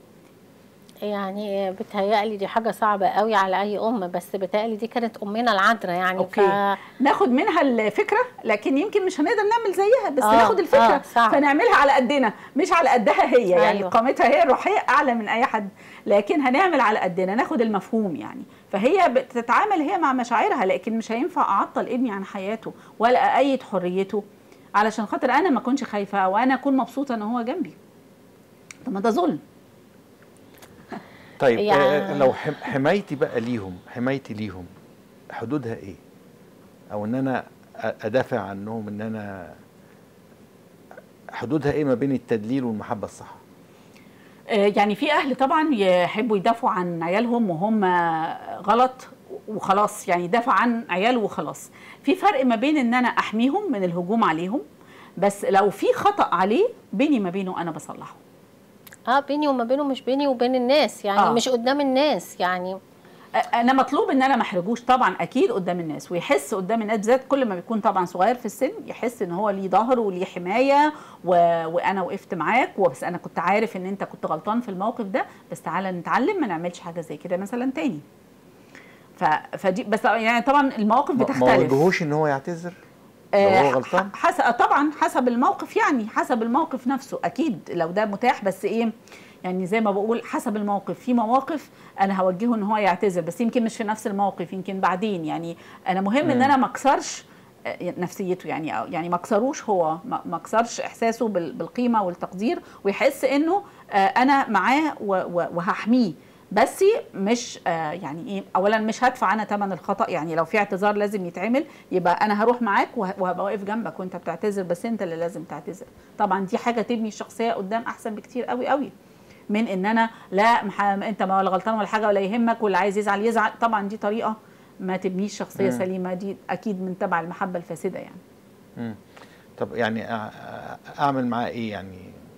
يعني بتهيألي دي حاجة صعبة قوي على أي أم بس بتهيألي دي كانت أمنا العذراء يعني أوكي. ناخد منها الفكره لكن يمكن مش هنقدر نعمل زيها بس آه، ناخد الفكره آه، صعب. فنعملها على قدنا مش على قدها هي يعني أيوة. قامتها هي الروحيه اعلى من اي حد لكن هنعمل على قدنا ناخد المفهوم يعني فهي بتتعامل هي مع مشاعرها لكن مش هينفع اعطل ابني عن حياته ولا ايد حريته علشان خاطر انا ما اكونش خايفه وانا اكون مبسوطه ان هو جنبي طب ما ده ظلم طيب يعني- آه لو حم- حمايتي بقى ليهم حمايتي ليهم حدودها ايه او ان انا أ- ادافع عنهم ان انا حدودها ايه ما بين التدليل والمحبه الصح آه، يعني في اهل طبعا يحبوا يدافعوا عن عيالهم وهم غلط وخلاص يعني يدافع عن عياله وخلاص في فرق ما بين ان انا احميهم من الهجوم عليهم بس لو في خطا عليه بيني ما بينه انا بصلحه اه بيني وما بينه مش بيني وبين الناس يعني آه. آه. مش قدام الناس يعني انا مطلوب ان انا ما احرجوش طبعا اكيد قدام الناس ويحس قدام الناس بالذات كل ما بيكون طبعا صغير في السن يحس ان هو ليه ظهر وليه حمايه و... وانا وقفت معاك وبس انا كنت عارف ان انت كنت غلطان في الموقف ده بس تعالى نتعلم ما نعملش حاجه زي كده مثلا تاني ف... فدي بس يعني طبعا المواقف ما- ما بتختلف وجهوش ان هو يعتذر لو آه، هو غلطان حسب طبعا حسب الموقف يعني حسب الموقف نفسه اكيد لو ده متاح بس ايه يعني زي ما بقول حسب الموقف في مواقف انا هوجهه ان هو يعتذر بس يمكن مش في نفس الموقف يمكن بعدين يعني انا مهم ان مم. انا ما اكسرش آه، نفسيته يعني أو يعني ما اكسروش هو ما ما اكسرش احساسه بال- بالقيمه والتقدير ويحس انه آه، انا معاه و- و- وهحميه بس مش آه يعني ايه اولا مش هدفع انا ثمن الخطا يعني لو في اعتذار لازم يتعمل يبقى انا هروح معاك وه- وهبقى واقف جنبك وانت بتعتذر بس انت اللي لازم تعتذر طبعا دي حاجه تبني الشخصيه قدام احسن بكتير قوي قوي من ان انا لا مح- انت ما ولا غلطان ولا حاجه ولا يهمك واللي عايز يزعل يزعل طبعا دي طريقه ما تبنيش شخصيه مم. سليمه دي اكيد من تبع المحبه الفاسده يعني مم. طب يعني أع- أع- اعمل معاه ايه يعني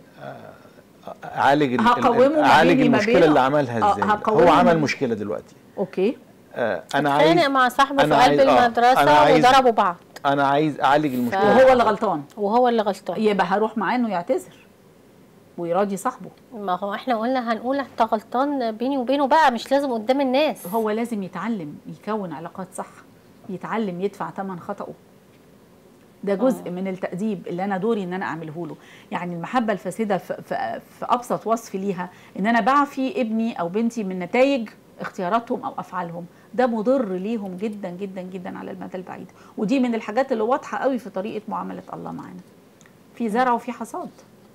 أ- اعالج ال- ال- هقومه ما اعالج بيني ما المشكله بينه. اللي عملها آه، ازاي هقومه هو ما عمل بين- مشكله دلوقتي اوكي آه انا اتخانق عايز مع صاحبه في أنا قلب عايز- آه، المدرسة أنا عايز- وضربوا بعض انا عايز اعالج المشكله وهو اللي غلطان وهو اللي غلطان يبقى هروح معاه انه يعتذر ويراضي صاحبه ما هو احنا قلنا هنقول انت غلطان بيني وبينه بقى مش لازم قدام الناس هو لازم يتعلم يكون علاقات صح يتعلم يدفع ثمن خطأه ده جزء آه. من التأديب اللي أنا دوري إن أنا أعمله له يعني المحبة الفاسدة في, في, في أبسط وصف ليها إن أنا بعفي ابني أو بنتي من نتائج اختياراتهم أو أفعالهم ده مضر ليهم جدا جدا جدا على المدى البعيد ودي من الحاجات اللي واضحة قوي في طريقة معاملة الله معانا في زرع وفي حصاد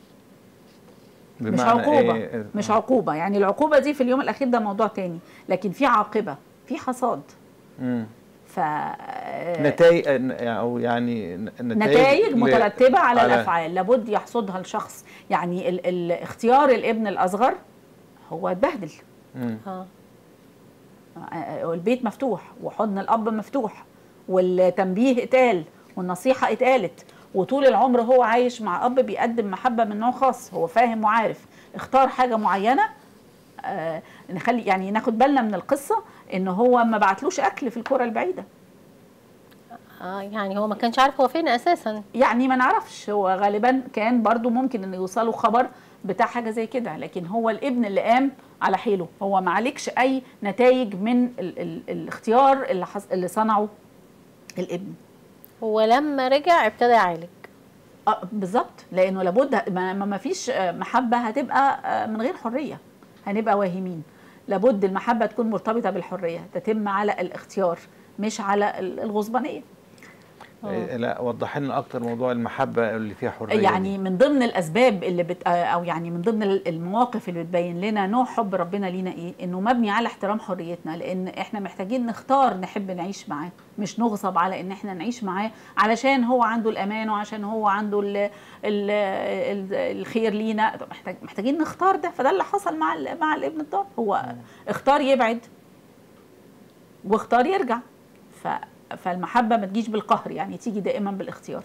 مش بمعنى عقوبة إيه؟ مش عقوبة يعني العقوبة دي في اليوم الأخير ده موضوع تاني لكن في عاقبة في حصاد مم. ف نتائج او يعني ن- نتائج ل- مترتبة على, الأفعال لابد يحصدها الشخص يعني ال ال اختيار الابن الأصغر هو اتبهدل مم. اه آه، والبيت مفتوح وحضن الأب مفتوح والتنبيه اتقال والنصيحة اتقالت وطول العمر هو عايش مع أب بيقدم محبة من نوع خاص هو فاهم وعارف اختار حاجة معينة آه نخلي يعني ناخد بالنا من القصة ان هو ما بعتلوش اكل في الكرة البعيدة اه يعني هو ما كانش عارف هو فين اساسا يعني ما نعرفش هو غالبا كان برضو ممكن ان يوصلوا خبر بتاع حاجه زي كده لكن هو الابن اللي قام على حيله هو ما عليكش اي نتائج من ال ال الاختيار اللي, حص اللي صنعه الابن ولما رجع ابتدى يعالج اه بالظبط لانه لابد ما, ما فيش آه، محبه هتبقى آه، من غير حريه هنبقى واهمين لابد المحبه تكون مرتبطه بالحريه تتم على الاختيار مش على ال- الغصبانيه إيه، لا وضح لنا اكتر موضوع المحبه اللي فيها حريه يعني دي. من ضمن الاسباب اللي بت او يعني من ضمن المواقف اللي بتبين لنا نوع حب ربنا لينا ايه انه مبني على احترام حريتنا لان احنا محتاجين نختار نحب نعيش معاه مش نغصب على ان احنا نعيش معاه علشان هو عنده الامان وعشان هو عنده ال ال ال الخير لينا طب محتاج محتاجين نختار ده فده اللي حصل مع ال- مع الابن الضال هو اختار يبعد واختار يرجع ف فالمحبه ما تجيش بالقهر يعني تيجي دائما بالاختيار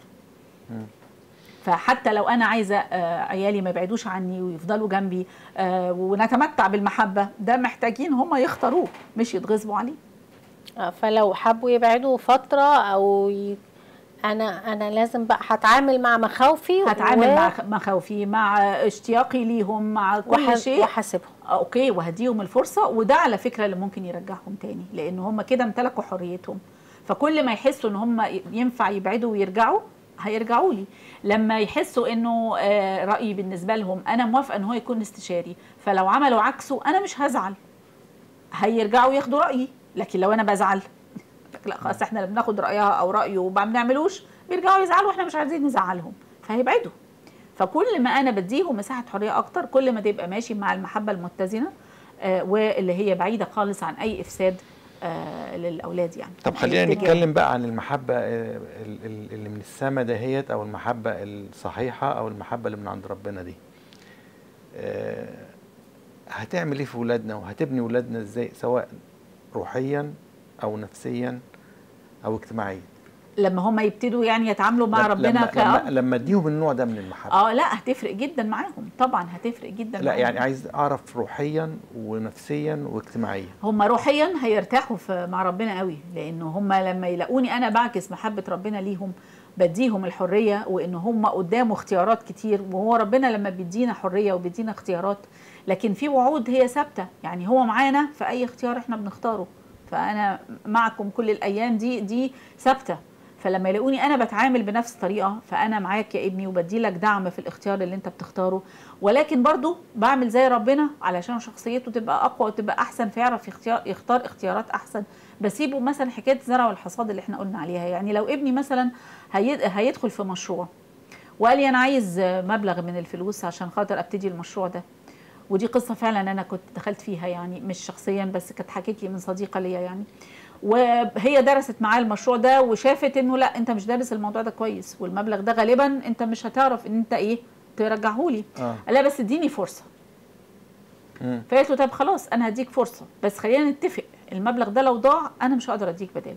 فحتى لو انا عايزه آه، عيالي ما يبعدوش عني ويفضلوا جنبي آه، ونتمتع بالمحبه ده محتاجين هم يختاروه مش يتغصبوا عليه آه، فلو حبوا يبعدوا فترة أو ي... أنا أنا لازم بقى هتعامل مع مخاوفي هتعامل و- مع خ- مخاوفي مع اشتياقي ليهم مع كل وح... شيء وحاسبهم آه، اوكي وهديهم الفرصه وده على فكره اللي ممكن يرجعهم تاني لان هم كده امتلكوا حريتهم فكل ما يحسوا ان هم ينفع يبعدوا ويرجعوا هيرجعوا لي لما يحسوا انه آه، رايي بالنسبه لهم انا موافقه ان هو يكون استشاري فلو عملوا عكسه انا مش هزعل هيرجعوا ياخدوا رايي لكن لو انا بزعل لا خلاص احنا اللي بناخد رايها او رايه وما بنعملوش بيرجعوا يزعلوا واحنا مش عايزين نزعلهم فهيبعدوا فكل ما انا بديهم مساحه حريه اكتر كل ما تبقى ماشي مع المحبه المتزنه آه واللي هي بعيده خالص عن اي افساد آه للاولاد يعني طب من أي خلينا اتجاه. نتكلم بقى عن المحبه آه، ال- ال- اللي من السما دهيت او المحبه الصحيحه او المحبه اللي من عند ربنا دي آه، هتعمل ايه في ولادنا وهتبني ولادنا ازاي سواء روحيا او نفسيا او اجتماعيا لما هم يبتدوا يعني يتعاملوا مع لما- ربنا لما, كأب لما, لما اديهم النوع ده من المحبه اه لا هتفرق جدا معاهم طبعا هتفرق جدا لا معاهم. يعني عايز اعرف روحيا ونفسيا واجتماعيا هم روحيا هيرتاحوا في مع ربنا قوي لانه هم لما يلاقوني انا بعكس محبه ربنا ليهم بديهم الحريه وان هم قدامه اختيارات كتير وهو ربنا لما بيدينا حريه وبيدينا اختيارات لكن في وعود هي ثابته يعني هو معانا في اي اختيار احنا بنختاره فانا معكم كل الايام دي دي ثابته فلما يلاقوني انا بتعامل بنفس الطريقه فانا معاك يا ابني وبدي لك دعم في الاختيار اللي انت بتختاره ولكن برضو بعمل زي ربنا علشان شخصيته تبقى اقوى وتبقى احسن فيعرف يختار يختار اختيارات احسن بسيبه مثلا حكايه الزرع والحصاد اللي احنا قلنا عليها يعني لو ابني مثلا هي- هيدخل في مشروع وقال لي انا عايز مبلغ من الفلوس عشان خاطر ابتدي المشروع ده ودي قصه فعلا انا كنت دخلت فيها يعني مش شخصيا بس كانت حكيت لي من صديقه ليا يعني وهي درست معاه المشروع ده وشافت انه لا انت مش دارس الموضوع ده كويس والمبلغ ده غالبا انت مش هتعرف ان انت ايه ترجعه لي اه لا بس اديني فرصه مم. فقالت له طب خلاص انا هديك فرصه بس خلينا نتفق المبلغ ده لو ضاع انا مش هقدر اديك بداله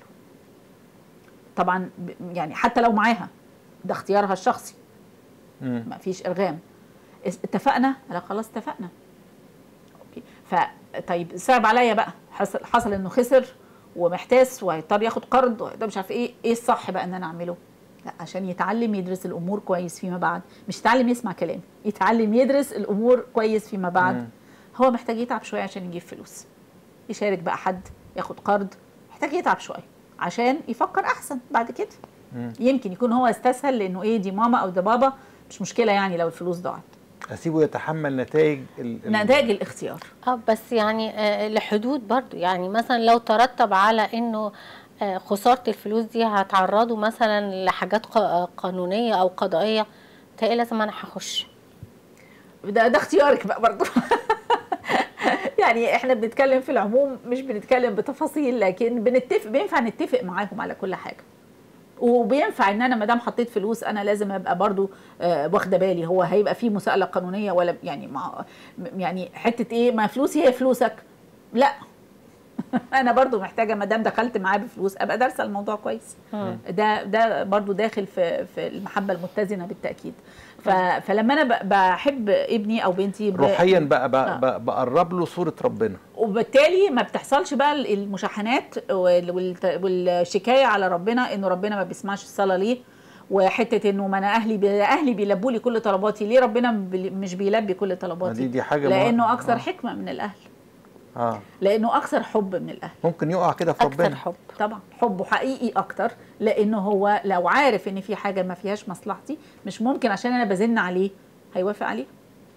طبعا ب- يعني حتى لو معاها ده اختيارها الشخصي مم. ما فيش ارغام اس- اتفقنا لا خلاص اتفقنا اوكي ف طيب صعب عليا بقى حصل حصل انه خسر ومحتاس وهيضطر ياخد قرض وده مش عارف ايه ايه الصح بقى ان انا اعمله لا عشان يتعلم يدرس الامور كويس فيما بعد مش يتعلم يسمع كلام يتعلم يدرس الامور كويس فيما بعد مم. هو محتاج يتعب شويه عشان يجيب فلوس يشارك بقى حد ياخد قرض محتاج يتعب شويه عشان يفكر احسن بعد كده مم. يمكن يكون هو استسهل لانه ايه دي ماما او ده بابا مش مشكله يعني لو الفلوس ضاعت اسيبه يتحمل نتائج ال- ال- نتائج الاختيار اه بس يعني آه لحدود برضو يعني مثلا لو ترتب على انه آه خسارة الفلوس دي هتعرضوا مثلا لحاجات ق- آه، قانونية او قضائية تلاقي لازم انا هخش ده ده اختيارك بقى برضه يعني احنا بنتكلم في العموم مش بنتكلم بتفاصيل لكن بنتفق بينفع نتفق معاهم على كل حاجه وبينفع ان انا ما دام حطيت فلوس انا لازم ابقى برضو آه، واخده بالي هو هيبقى في مساءله قانونيه ولا يعني مع يعني حته ايه ما فلوسي هي فلوسك لا انا برضو محتاجه ما دام دخلت معاه بفلوس ابقى دارسه الموضوع كويس ده ده برضو داخل في في المحبه المتزنه بالتاكيد ف فلما انا ب- بحب ابني او بنتي ب- روحيا بقى, بقى, آه. بقى بقرب له صوره ربنا وبالتالي ما بتحصلش بقى المشاحنات وال- والت- والشكايه على ربنا انه ربنا ما بيسمعش الصلاه ليه وحته انه ما انا اهلي بي اهلي بيلبوا لي كل طلباتي ليه ربنا بي- مش بيلبي كل ما دي طلباتي دي حاجه لانه مه- اكثر آه. حكمه من الاهل اه لانه اكثر حب من الاهل ممكن يقع كده في اكثر ربنا حب طبعا حبه حقيقي اكتر لانه هو لو عارف ان في حاجه ما فيهاش مصلحتي مش ممكن عشان انا بزن عليه هيوافق عليه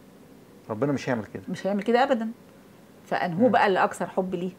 ربنا مش هيعمل كده مش هيعمل كده ابدا فانهو بقى اللي اكثر حب ليه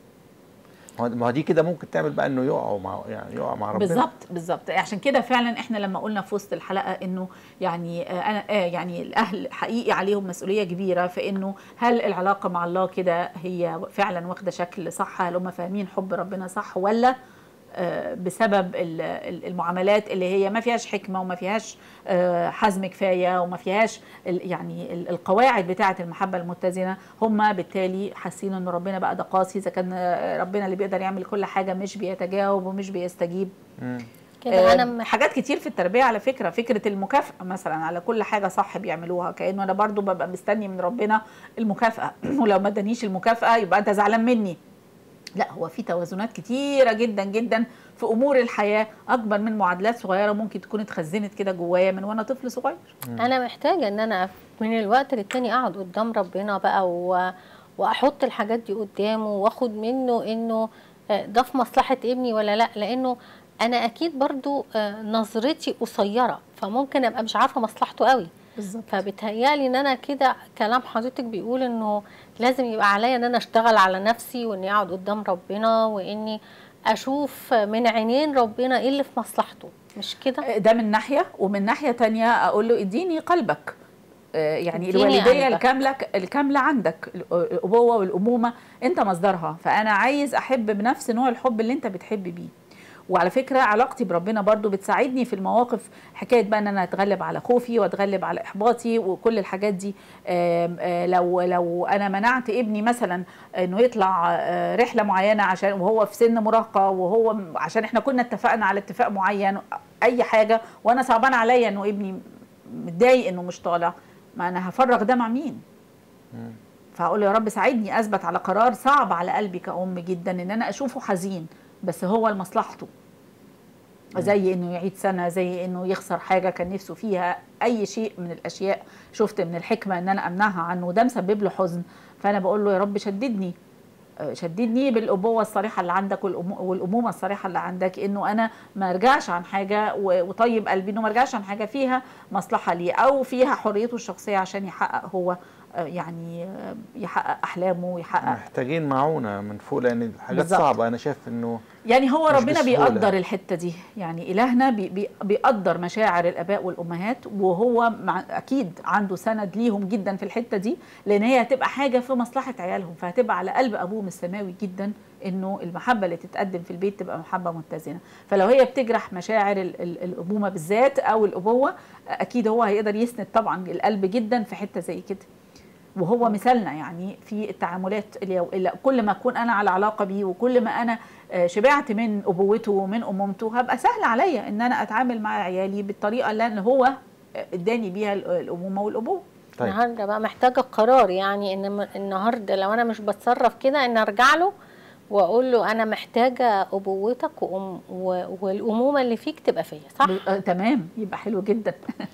ما هو- ما هو دي كده ممكن تعمل بقى انه يقعوا مع يعني يقع مع ربنا بالظبط بالظبط عشان كده فعلا احنا لما قلنا في وسط الحلقه انه يعني آه، انا آه يعني الاهل حقيقي عليهم مسؤوليه كبيره في انه هل العلاقه مع الله كده هي فعلا واخده شكل صح هل هم فاهمين حب ربنا صح ولا آه، بسبب ال- ال- المعاملات اللي هي ما فيهاش حكمه وما فيهاش آه، حزم كفايه وما فيهاش ال- يعني ال- القواعد بتاعه المحبه المتزنه هم بالتالي حاسين ان ربنا بقى ده قاسي اذا كان آه، ربنا اللي بيقدر يعمل كل حاجه مش بيتجاوب ومش بيستجيب مم. كده آه، انا مح- حاجات كتير في التربيه على فكره فكره المكافاه مثلا على كل حاجه صح بيعملوها كانه انا برضو ببقى مستني من ربنا المكافاه ولو ما ادانيش المكافاه يبقى انت زعلان مني لا هو في توازنات كتيره جدا جدا في امور الحياه اكبر من معادلات صغيره ممكن تكون اتخزنت كده جوايا من وانا طفل صغير انا محتاجه ان انا من الوقت للتاني اقعد قدام ربنا بقى و... واحط الحاجات دي قدامه واخد منه انه آه، ده في مصلحه ابني ولا لا لانه انا اكيد برضو آه، نظرتي قصيره فممكن ابقى مش عارفه مصلحته قوي بالظبط فبتهيألي ان انا كده كلام حضرتك بيقول انه لازم يبقى عليا ان انا اشتغل على نفسي واني اقعد قدام ربنا واني اشوف من عينين ربنا ايه اللي في مصلحته مش كده ده من ناحيه ومن ناحيه تانية اقول له اديني قلبك آه، يعني اديني الوالديه قلبك. الكامله الكامله عندك الابوه والامومه انت مصدرها فانا عايز احب بنفس نوع الحب اللي انت بتحب بيه وعلى فكره علاقتي بربنا برضو بتساعدني في المواقف حكايه بقى ان انا اتغلب على خوفي واتغلب على احباطي وكل الحاجات دي آم، آه، لو لو انا منعت ابني مثلا انه يطلع آه، رحله معينه عشان وهو في سن مراهقه وهو م- عشان احنا كنا اتفقنا على اتفاق معين اي حاجه وانا صعبان عليا انه ابني متضايق انه مش طالع ما انا هفرغ ده مع مين فهقول له يا رب ساعدني اثبت على قرار صعب على قلبي كأم جدا ان انا اشوفه حزين بس هو لمصلحته زي انه يعيد سنه زي انه يخسر حاجه كان نفسه فيها اي شيء من الاشياء شفت من الحكمه ان انا امنعها عنه وده مسبب له حزن فانا بقول له يا رب شددني آه، شددني بالابوه الصريحه اللي عندك والأمو- والامومه الصريحه اللي عندك انه انا ما ارجعش عن حاجه و- وطيب قلبي انه ما ارجعش عن حاجه فيها مصلحه ليه او فيها حريته الشخصيه عشان يحقق هو آه، يعني آه، يحقق احلامه ويحقق محتاجين معونه من فوق لان الحاجات بالظبط. صعبه انا شايف انه يعني هو مش ربنا بسهولة. بيقدر الحته دي يعني الهنا بي بي بيقدر مشاعر الاباء والامهات وهو مع اكيد عنده سند ليهم جدا في الحته دي لان هي هتبقى حاجه في مصلحه عيالهم فهتبقى على قلب ابوهم السماوي جدا انه المحبه اللي تتقدم في البيت تبقى محبه متزنه فلو هي بتجرح مشاعر ال ال الامومه بالذات او الابوه اكيد هو هيقدر يسند طبعا القلب جدا في حته زي كده وهو مثالنا يعني في التعاملات اليو... اللي كل ما اكون انا على علاقه بيه وكل ما انا آه، شبعت من ابوته ومن امومته هبقى سهل عليا ان انا اتعامل مع عيالي بالطريقه اللي هو آه، اداني بيها ال- الامومه والابوه طيب النهارده بقى محتاجه قرار يعني ان م- النهارده لو انا مش بتصرف كده ان ارجع له واقول له انا محتاجه ابوتك وأم و- والامومه اللي فيك تبقى فيا صح ب- آه، تمام يبقى حلو جدا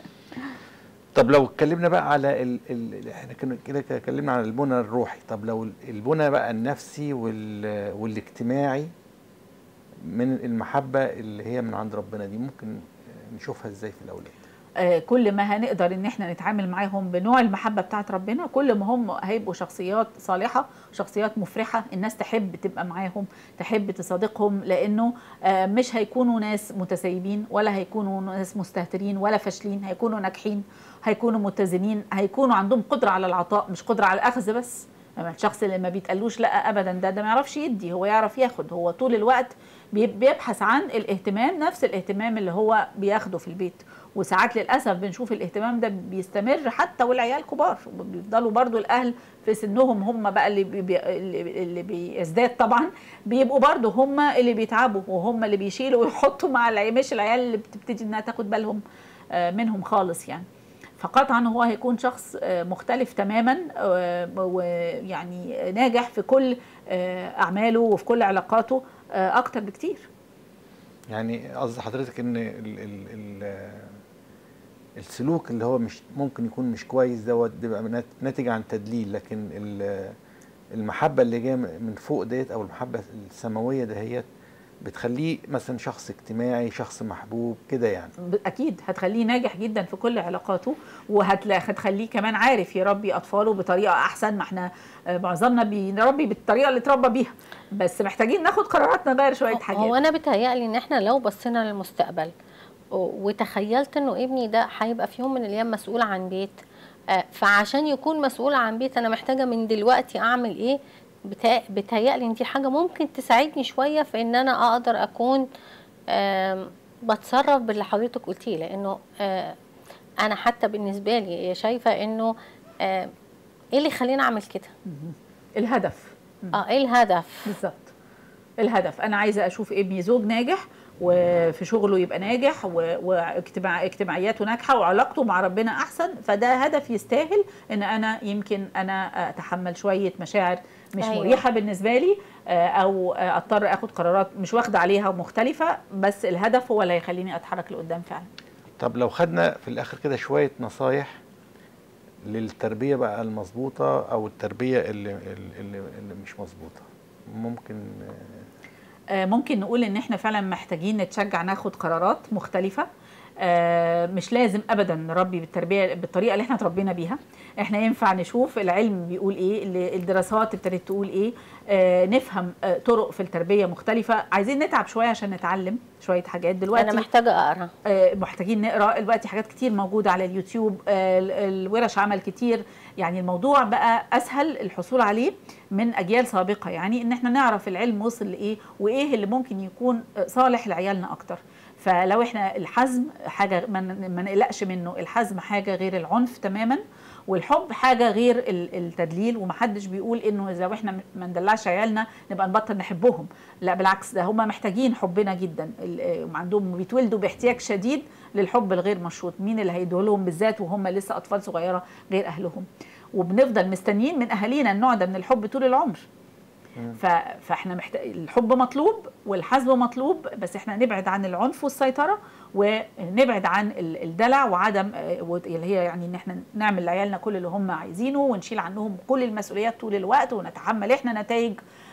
طب لو اتكلمنا بقى على ال... ال... احنا كنا كده اتكلمنا عن البنى الروحي طب لو البنى بقى النفسي وال... والاجتماعي من المحبه اللي هي من عند ربنا دي ممكن نشوفها ازاي في الاولاد آه، كل ما هنقدر ان احنا نتعامل معاهم بنوع المحبه بتاعت ربنا كل ما هم هيبقوا شخصيات صالحه شخصيات مفرحه الناس تحب تبقى معاهم تحب تصادقهم لانه آه، مش هيكونوا ناس متسيبين ولا هيكونوا ناس مستهترين ولا فاشلين هيكونوا ناجحين هيكونوا متزنين هيكونوا عندهم قدره على العطاء مش قدره على الاخذ بس أما الشخص اللي ما بيتقالوش لا ابدا ده ده ما يعرفش يدي هو يعرف ياخد هو طول الوقت بي- بيبحث عن الاهتمام نفس الاهتمام اللي هو بياخده في البيت وساعات للاسف بنشوف الاهتمام ده بيستمر حتى والعيال كبار بيفضلوا برضو الاهل في سنهم هم بقى اللي بي بي- اللي اللي بيزداد طبعا بيبقوا برضو هم اللي بيتعبوا وهم اللي بيشيلوا ويحطوا مع العيال مش العيال اللي بتبتدي انها تاخد بالهم آه، منهم خالص يعني فقطعا هو هيكون شخص آه، مختلف تماما آه، ويعني ناجح في كل آه، اعماله وفي كل علاقاته آه، اكتر بكتير يعني قصد حضرتك ان ال ال ال السلوك اللي هو مش ممكن يكون مش كويس دوت بيبقى نات- ناتج عن تدليل لكن ال- المحبه اللي جايه من فوق ديت او المحبه السماويه دهيت بتخليه مثلا شخص اجتماعي شخص محبوب كده يعني ب- اكيد هتخليه ناجح جدا في كل علاقاته وهتخليه كمان عارف يربي اطفاله بطريقه احسن ما احنا آه، معظمنا بنربي بالطريقه اللي اتربى بيها بس محتاجين ناخد قرارات نغير شويه حاجات هو انا بتهيألي ان احنا لو بصينا للمستقبل و- وتخيلت انه ابني ده هيبقى في يوم من الايام مسؤول عن بيت آه، فعشان يكون مسؤول عن بيت انا محتاجه من دلوقتي اعمل ايه بتا- بتهيألي ان دي حاجه ممكن تساعدني شويه في ان انا اقدر اكون آم، بتصرف باللي حضرتك قلتيه لانه آه، انا حتى بالنسبه لي شايفه انه آه، ايه اللي يخليني اعمل كده الهدف اه ايه الهدف بالظبط الهدف انا عايزه اشوف ابني زوج ناجح وفي شغله يبقى ناجح و- واجتماع اجتماعياته ناجحه وعلاقته مع ربنا احسن فده هدف يستاهل ان انا يمكن انا اتحمل شويه مشاعر مش أيوة. أيوة. مريحه بالنسبه لي آه، او آه، اضطر اخد قرارات مش واخده عليها ومختلفه بس الهدف هو اللي هيخليني اتحرك لقدام فعلا طب لو خدنا في الاخر كده شويه نصايح للتربيه بقى المظبوطه او التربيه اللي اللي, اللي مش مظبوطه ممكن آه، ممكن نقول ان احنا فعلا محتاجين نتشجع ناخد قرارات مختلفه آه، مش لازم ابدا نربي بالتربيه بالطريقه اللي احنا اتربينا بيها احنا ينفع نشوف العلم بيقول ايه اللي- الدراسات ابتدت تقول ايه آه، نفهم آه، طرق في التربيه مختلفه عايزين نتعب شويه عشان نتعلم شويه حاجات دلوقتي انا محتاجه اقرا آه، محتاجين نقرا دلوقتي حاجات كتير موجوده على اليوتيوب آه، ال- الورش عمل كتير يعني الموضوع بقى اسهل الحصول عليه من اجيال سابقه يعني ان احنا نعرف العلم وصل لايه وايه اللي ممكن يكون آه، صالح لعيالنا اكتر فلو احنا الحزم حاجه ما ن- ما نقلقش منه الحزم حاجه غير العنف تماما والحب حاجه غير ال- التدليل ومحدش بيقول انه لو احنا م- ما ندلعش عيالنا نبقى نبطل نحبهم لا بالعكس ده هم محتاجين حبنا جدا ال- آه، عندهم بيتولدوا باحتياج شديد للحب الغير مشروط مين اللي هيديه لهم بالذات وهم لسه اطفال صغيره غير اهلهم وبنفضل مستنيين من اهالينا النوع ده من الحب طول العمر ف... فاحنا محتاج الحب مطلوب والحزم مطلوب بس احنا نبعد عن العنف والسيطره ونبعد عن ال- الدلع وعدم آه، وت- اللي هي يعني ان احنا نعمل لعيالنا كل اللي هم عايزينه ونشيل عنهم كل المسؤوليات طول الوقت ونتحمل احنا نتائج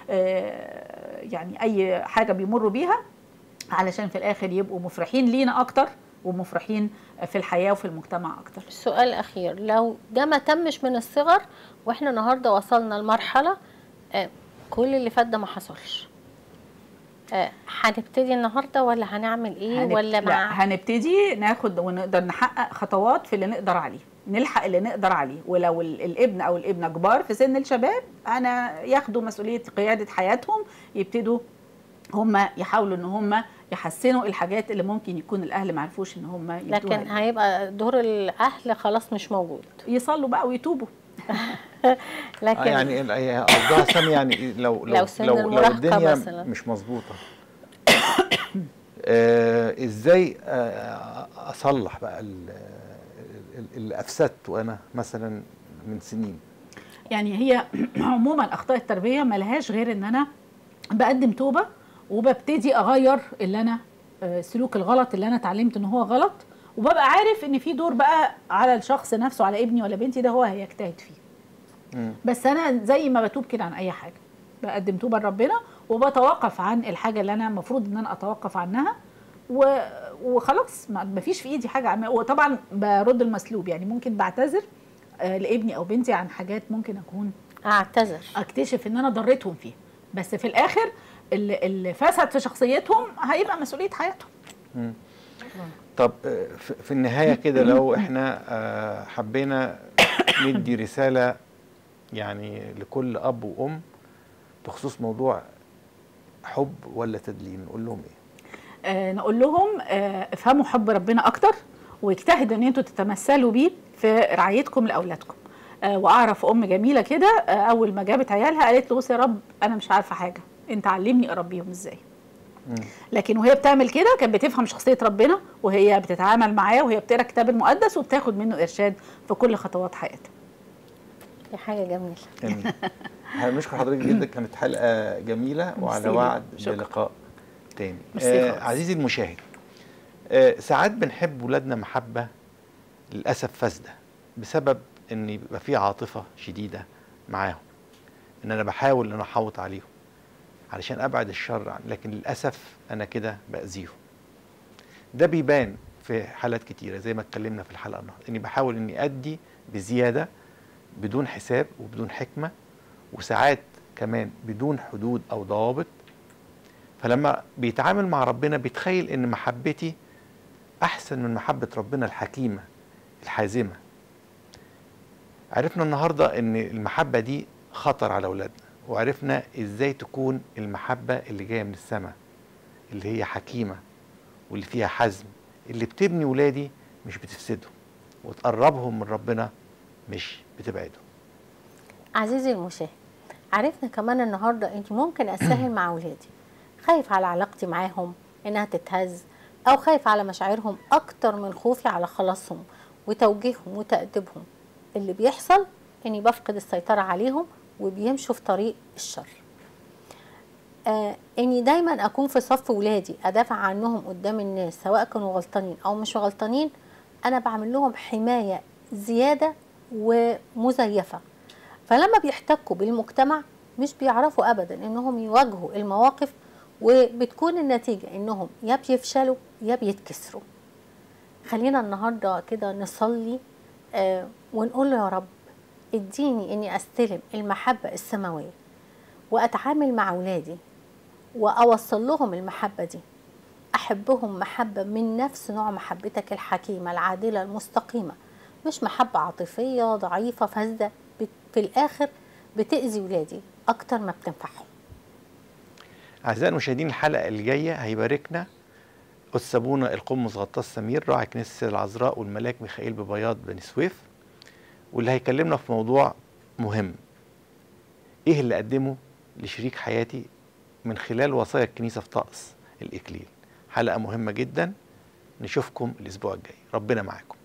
آه، يعني اي حاجه بيمروا بيها علشان في الاخر يبقوا مفرحين لينا اكتر ومفرحين في الحياه وفي المجتمع اكتر السؤال الأخير لو ده ما تمش من الصغر واحنا النهارده وصلنا لمرحلة آه، كل اللي فات ده ما حصلش آه، هنبتدي النهارده ولا هنعمل ايه هنب- ولا لا، مع هنبتدي ناخد ونقدر نحقق خطوات في اللي نقدر عليه نلحق اللي نقدر عليه ولو ال- الابن او الابنه كبار في سن الشباب انا ياخدوا مسؤوليه قياده حياتهم يبتدوا هم يحاولوا ان هم يحسنوا الحاجات اللي ممكن يكون الاهل ما عرفوش ان هم يدوها لكن لهم. هيبقى دور الأهل خلاص مش موجود يصلوا بقى ويتوبوا لكن آه يعني ال- هي قصدها سامي يعني لو لو لو سن لو, لو المراهقة الدنيا مثلاً. مش مظبوطه آه ازاي آه اصلح بقى ال- ال- اللي افسدته انا مثلا من سنين يعني هي عموما اخطاء التربيه ملهاش غير ان انا بقدم توبه وببتدي اغير اللي انا آه، السلوك الغلط اللي انا اتعلمت ان هو غلط وببقى عارف ان في دور بقى على الشخص نفسه على ابني ولا بنتي ده هو هيجتهد فيه مم. بس انا زي ما بتوب كده عن اي حاجه بقدم توبه لربنا وبتوقف عن الحاجه اللي انا المفروض ان انا اتوقف عنها و... وخلاص ما ما فيش في ايدي حاجه أعمل- وطبعا برد المسلوب يعني ممكن بعتذر آه، لابني او بنتي عن حاجات ممكن اكون اعتذر اكتشف ان انا ضريتهم فيها بس في الاخر اللي, اللي فسد في شخصيتهم هيبقى مسؤوليه حياتهم مم. طب آه، في في النهايه كده لو احنا آه، حبينا ندي رساله يعني لكل اب وام بخصوص موضوع حب ولا تدليل نقول لهم ايه آه نقول لهم آه افهموا حب ربنا اكتر واجتهدوا ان انتوا تتمثلوا بيه في رعايتكم لاولادكم آه واعرف ام جميله كده آه اول ما جابت عيالها قالت له بص يا رب انا مش عارفه حاجه انت علمني اربيهم ازاي مم. لكن وهي بتعمل كده كانت بتفهم شخصيه ربنا وهي بتتعامل معاه وهي بتقرا الكتاب المقدس وبتاخد منه ارشاد في كل خطوات حياتها دي حاجه جميله جميل احنا بنشكر حضرتك جدا كانت حلقه جميله وعلى ميرسي. وعد شكرا. بلقاء تاني ميرسي آه خالص. عزيزي المشاهد آه ساعات بنحب ولادنا محبة للأسف فاسدة بسبب إن يبقى في عاطفة شديدة معاهم إن أنا بحاول إن أنا أحوط عليهم علشان أبعد الشر عن لكن للأسف أنا كده بأذيهم ده بيبان في حالات كتيرة زي ما اتكلمنا في الحلقة النهاردة إني بحاول إني أدي بزيادة بدون حساب وبدون حكمة وساعات كمان بدون حدود أو ضوابط فلما بيتعامل مع ربنا بيتخيل ان محبتي احسن من محبه ربنا الحكيمه الحازمه عرفنا النهارده ان المحبه دي خطر على اولادنا وعرفنا ازاي تكون المحبه اللي جايه من السماء اللي هي حكيمه واللي فيها حزم اللي بتبني ولادي مش بتفسدهم وتقربهم من ربنا مش بتبعدهم عزيزي المشاهد عرفنا كمان النهارده اني ممكن اسهل مع اولادي خايف على علاقتي معاهم انها تتهز او خايف على مشاعرهم اكتر من خوفي على خلاصهم وتوجيههم وتأديبهم اللي بيحصل اني بفقد السيطرة عليهم وبيمشوا في طريق الشر آه اني دايما اكون في صف ولادي ادافع عنهم قدام الناس سواء كانوا غلطانين او مش غلطانين انا بعمل لهم حماية زيادة ومزيفة فلما بيحتكوا بالمجتمع مش بيعرفوا ابدا انهم يواجهوا المواقف وبتكون النتيجة انهم يا بيفشلوا يا بيتكسروا خلينا النهاردة كده نصلي آه ونقول له يا رب اديني اني استلم المحبة السماوية واتعامل مع اولادي واوصل لهم المحبة دي احبهم محبة من نفس نوع محبتك الحكيمة العادلة المستقيمة مش محبة عاطفية ضعيفة فاسدة بت- في الاخر بتأذي ولادي اكتر ما بتنفعهم أعزائي المشاهدين الحلقة اللي جاية هيباركنا قدس أبونا القمص غطاس سمير راعي كنيسة العذراء والملاك ميخائيل ببياض بني سويف واللي هيكلمنا في موضوع مهم إيه اللي أقدمه لشريك حياتي من خلال وصايا الكنيسة في طقس الإكليل حلقة مهمة جدا نشوفكم الأسبوع الجاي ربنا معاكم